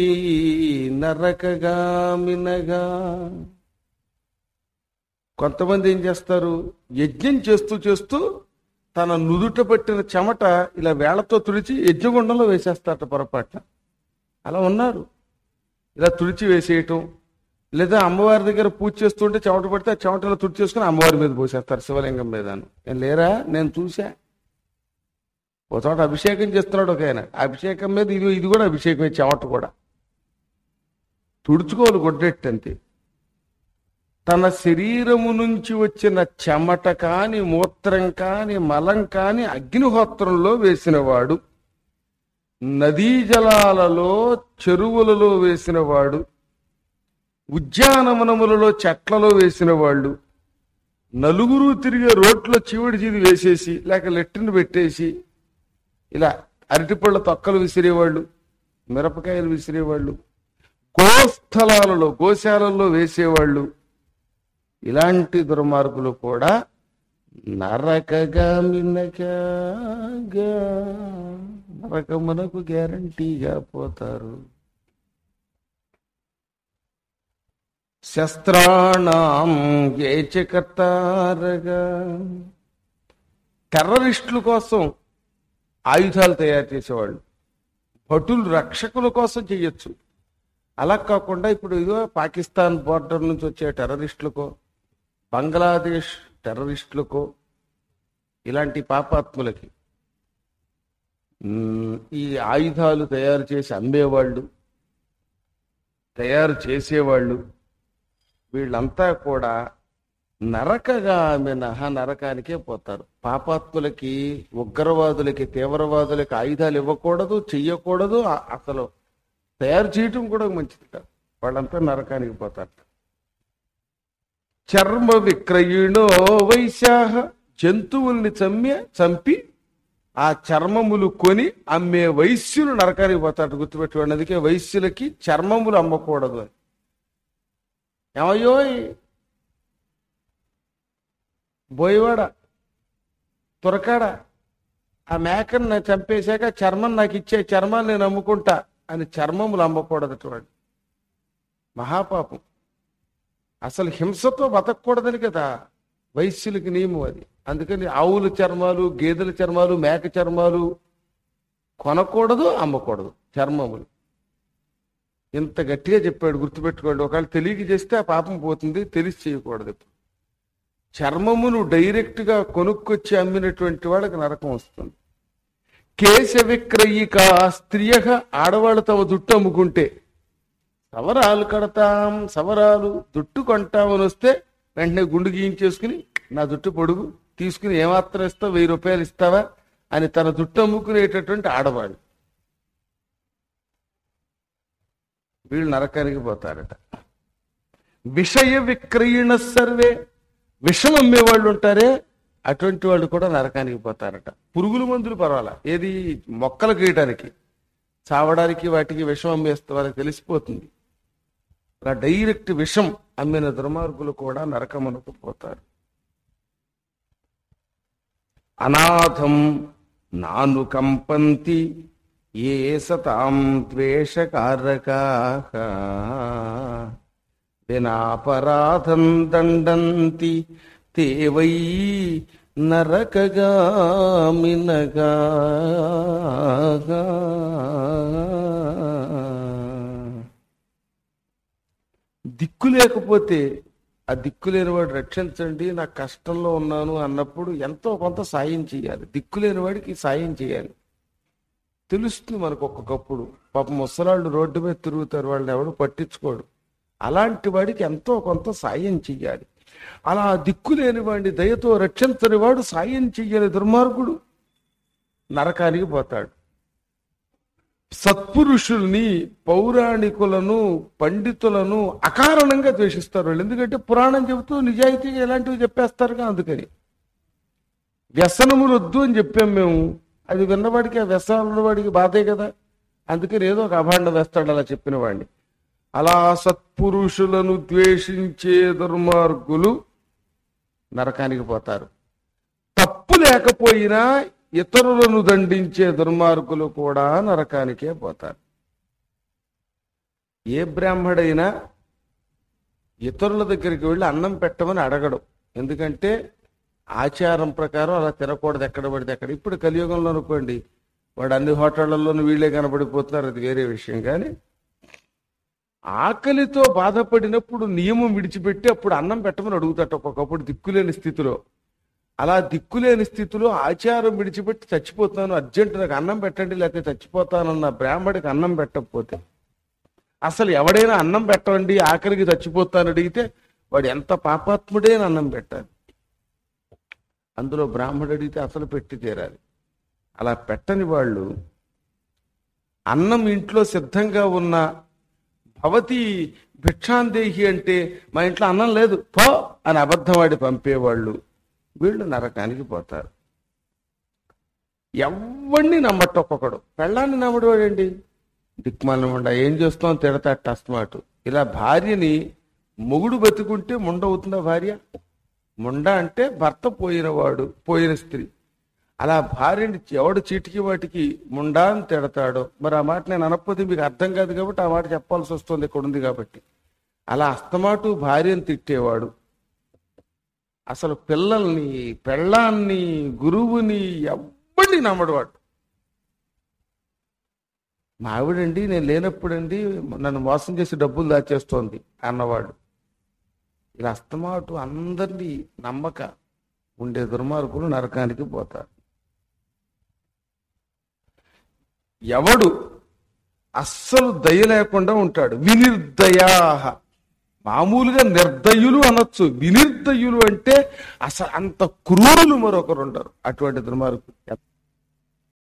నరకగామినగా కొంతమంది ఏం చేస్తారు యజ్ఞం చేస్తూ చేస్తూ తన నుదుట పట్టిన చెమట ఇలా వేళ్లతో తుడిచి యజ్ఞగుండంలో వేసేస్తారట పొరపాటున అలా ఉన్నారు ఇలా తుడిచి వేసేయటం లేదా అమ్మవారి దగ్గర పూజ చేస్తుంటే చెమట పడితే ఆ చెమటలో తుడిచి చేసుకుని అమ్మవారి మీద పోసేస్తారు శివలింగం మీద నేను లేరా నేను చూసా ఓ చోట అభిషేకం చేస్తున్నాడు ఒక ఆయన ఆ అభిషేకం మీద ఇది ఇది కూడా అభిషేకమే చెమట కూడా తుడుచుకోవాలి గొడ్డెట్టు అంతే తన శరీరము నుంచి వచ్చిన చెమట కాని మూత్రం కాని మలం కాని అగ్నిహోత్రంలో వేసినవాడు నదీ జలాలలో చెరువులలో వేసినవాడు ఉద్యానవనములలో చెట్లలో వేసిన వాళ్ళు నలుగురు తిరిగే రోడ్లో చీవడి చీది వేసేసి లేక లెట్టిన పెట్టేసి ఇలా అరటిపళ్ళ తొక్కలు విసిరేవాళ్ళు మిరపకాయలు విసిరేవాళ్ళు గోస్థలాలలో గోశాలల్లో వేసేవాళ్ళు ఇలాంటి దుర్మార్గులు కూడా నరకగా మిన్నగా నరకమునకు గ్యారంటీగా పోతారు శస్త్రాణం ఏచకర్తారగా టెర్రరిస్టుల కోసం ఆయుధాలు తయారు చేసేవాళ్ళు భటులు రక్షకుల కోసం చెయ్యొచ్చు అలా కాకుండా ఇప్పుడు ఇదిగో పాకిస్తాన్ బోర్డర్ నుంచి వచ్చే టెర్రరిస్టులకో బంగ్లాదేశ్ టెర్రరిస్టులకో ఇలాంటి పాపాత్ములకి మ్, ఈ ఆయుధాలు తయారు చేసి అమ్మేవాళ్ళు తయారు చేసేవాళ్ళు వీళ్ళంతా కూడా నరకగా మినహ నరకానికే పోతారు పాపాత్ములకి ఉగ్రవాదులకి తీవ్రవాదులకి ఆయుధాలు ఇవ్వకూడదు చెయ్యకూడదు అ- అసలు తయారు చేయటం కూడా మంచిది కాదు వాళ్ళంతా నరకానికి పోతారు చర్మ విక్రయిణో వైశాఖ జంతువుల్ని చమ్మి చంపి ఆ చర్మములు కొని అమ్మే వైశ్యులు నరకానికి పోతాడు గుర్తుపెట్టుకోండి అందుకే వైశ్యులకి చర్మములు అమ్మకూడదు అని ఏమయ్యోయ్ బోయవాడ తురకాడ ఆ మేకను నాకు చంపేశాక చర్మం నాకు ఇచ్చే చర్మాన్ని నేను అమ్ముకుంటా అని చర్మములు అమ్మకూడదట వాడు మహాపాపం అసలు హింసతో బతకూడదని కదా వైశ్యులకి నియమం అది అందుకని ఆవుల చర్మాలు గేదెల చర్మాలు మేక చర్మాలు కొనకూడదు అమ్మకూడదు చర్మములు ఇంత గట్టిగా చెప్పాడు గుర్తుపెట్టుకోండి ఒకవేళ తెలియక చేస్తే ఆ పాపం పోతుంది తెలిసి చేయకూడదు ఇప్పుడు చర్మమును డైరెక్ట్ గా కొనుక్కొచ్చి అమ్మినటువంటి వాళ్ళకి నరకం వస్తుంది కేశ విక్రయిక స్త్రియ ఆడవాళ్ళు తమ జుట్టు అమ్ముకుంటే సవరాలు కడతాం సవరాలు జుట్టు కొంటామని వస్తే వెంటనే గుండు గీయించేసుకుని నా జుట్టు పొడుగు తీసుకుని ఏమాత్రం ఇస్తావు వెయ్యి రూపాయలు ఇస్తావా అని తన జుట్టు అమ్ముకునేటటువంటి ఆడవాళ్ళు వీళ్ళు నరకానికి పోతారట విషయ విక్రయణ సర్వే విషం అమ్మేవాళ్ళు ఉంటారే అటువంటి వాళ్ళు కూడా నరకానికి పోతారట పురుగుల మందులు పర్వాలా ఏది మొక్కలు గీయటానికి చావడానికి వాటికి విషం అమ్మేస్తే వాళ్ళకి తెలిసిపోతుంది అలా డైరెక్ట్ విషం అమ్మిన దుర్మార్గులు కూడా నరకమునకు పోతారు అనాథం నాను కంపంతి ఏ సతాం ద్వేషకారకా వినాపరాధం దండంతి తే వై నరకగామినగా దిక్కు లేకపోతే ఆ దిక్కు లేనివాడు రక్షించండి నా కష్టంలో ఉన్నాను అన్నప్పుడు ఎంతో కొంత సాయం చేయాలి దిక్కు లేనివాడికి సాయం చేయాలి తెలుస్తుంది మనకు ఒక్కొక్కప్పుడు పాప ముసలాళ్ళు రోడ్డు మీద తిరుగుతారు వాళ్ళని ఎవడు పట్టించుకోడు అలాంటి వాడికి ఎంతో కొంత సాయం చెయ్యాలి అలా దిక్కు లేని వాడిని దయతో రక్షించని వాడు సాయం చెయ్యని దుర్మార్గుడు నరకానికి పోతాడు సత్పురుషుల్ని పౌరాణికులను పండితులను అకారణంగా ద్వేషిస్తారు వాళ్ళు ఎందుకంటే పురాణం చెబుతూ నిజాయితీగా ఎలాంటివి చెప్పేస్తారుగా అందుకని వ్యసనములు వద్దు అని చెప్పాం మేము అది విన్నవాడికి ఆ వ్యసనాలు ఉన్నవాడికి బాధే కదా అందుకని ఏదో ఒక అభాండ వేస్తాడు అలా చెప్పిన వాడిని అలా సత్పురుషులను ద్వేషించే దుర్మార్గులు నరకానికి పోతారు తప్పు లేకపోయినా ఇతరులను దండించే దుర్మార్గులు కూడా నరకానికే పోతారు ఏ బ్రాహ్మడైనా ఇతరుల దగ్గరికి వెళ్ళి అన్నం పెట్టమని అడగడు ఎందుకంటే ఆచారం ప్రకారం అలా తినకూడదు ఎక్కడ పడితే అక్కడ ఇప్పుడు కలియుగంలో అనుకోండి వాడు అన్ని హోటళ్లలోనూ వీళ్ళే కనబడిపోతున్నారు అది వేరే విషయం కానీ ఆకలితో బాధపడినప్పుడు నియమం విడిచిపెట్టి అప్పుడు అన్నం పెట్టమని అడుగుతాట ఒక్కొక్కప్పుడు దిక్కులేని స్థితిలో అలా దిక్కులేని స్థితిలో ఆచారం విడిచిపెట్టి చచ్చిపోతాను అర్జెంట్ నాకు అన్నం పెట్టండి లేకపోతే చచ్చిపోతానన్న బ్రాహ్మడికి అన్నం పెట్టకపోతే అసలు ఎవడైనా అన్నం పెట్టండి ఆఖరికి చచ్చిపోతాను అడిగితే వాడు ఎంత పాపాత్ముడే అని అన్నం పెట్టాలి అందులో బ్రాహ్మడు అడిగితే అసలు పెట్టి తీరాలి అలా పెట్టని వాళ్ళు అన్నం ఇంట్లో సిద్ధంగా ఉన్న భవతి భిక్షాందేహి అంటే మా ఇంట్లో అన్నం లేదు పో అని అబద్ధమాడి పంపేవాళ్ళు వీళ్ళు నరకానికి పోతారు ఎవరిని నమ్మట ఒక్కొక్కడు పెళ్ళాన్ని నమ్మడు వాడండి దిక్మాలను ముండ ఏం చేస్తాం తిడతాట అస్తమాటు ఇలా భార్యని మొగుడు బతుకుంటే ముండ అవుతుందా భార్య ముండ అంటే భర్త పోయినవాడు పోయిన స్త్రీ అలా భార్యని ఎవడు చీటికి వాటికి ముండా అని తిడతాడో మరి ఆ మాట నేను అనకపోతే మీకు అర్థం కాదు కాబట్టి ఆ మాట చెప్పాల్సి వస్తుంది ఇక్కడ ఉంది కాబట్టి అలా అస్తమాటు భార్యను తిట్టేవాడు అసలు పిల్లల్ని పెళ్ళాన్ని గురువుని ఎవ్వడిని నమ్మడవాడు మా ఆవిడండి నేను లేనప్పుడండి నన్ను మోసం చేసి డబ్బులు దాచేస్తోంది అన్నవాడు ఇలా అస్తమాటు అందరినీ నమ్మక ఉండే దుర్మార్గులు నరకానికి పోతారు ఎవడు అస్సలు దయ లేకుండా ఉంటాడు వినిర్దయాహ మామూలుగా నిర్దయులు అనొచ్చు వినిర్దయులు అంటే అసలు అంత క్రూరులు మరొకరు ఉండరు అటువంటి దుర్మార్గులు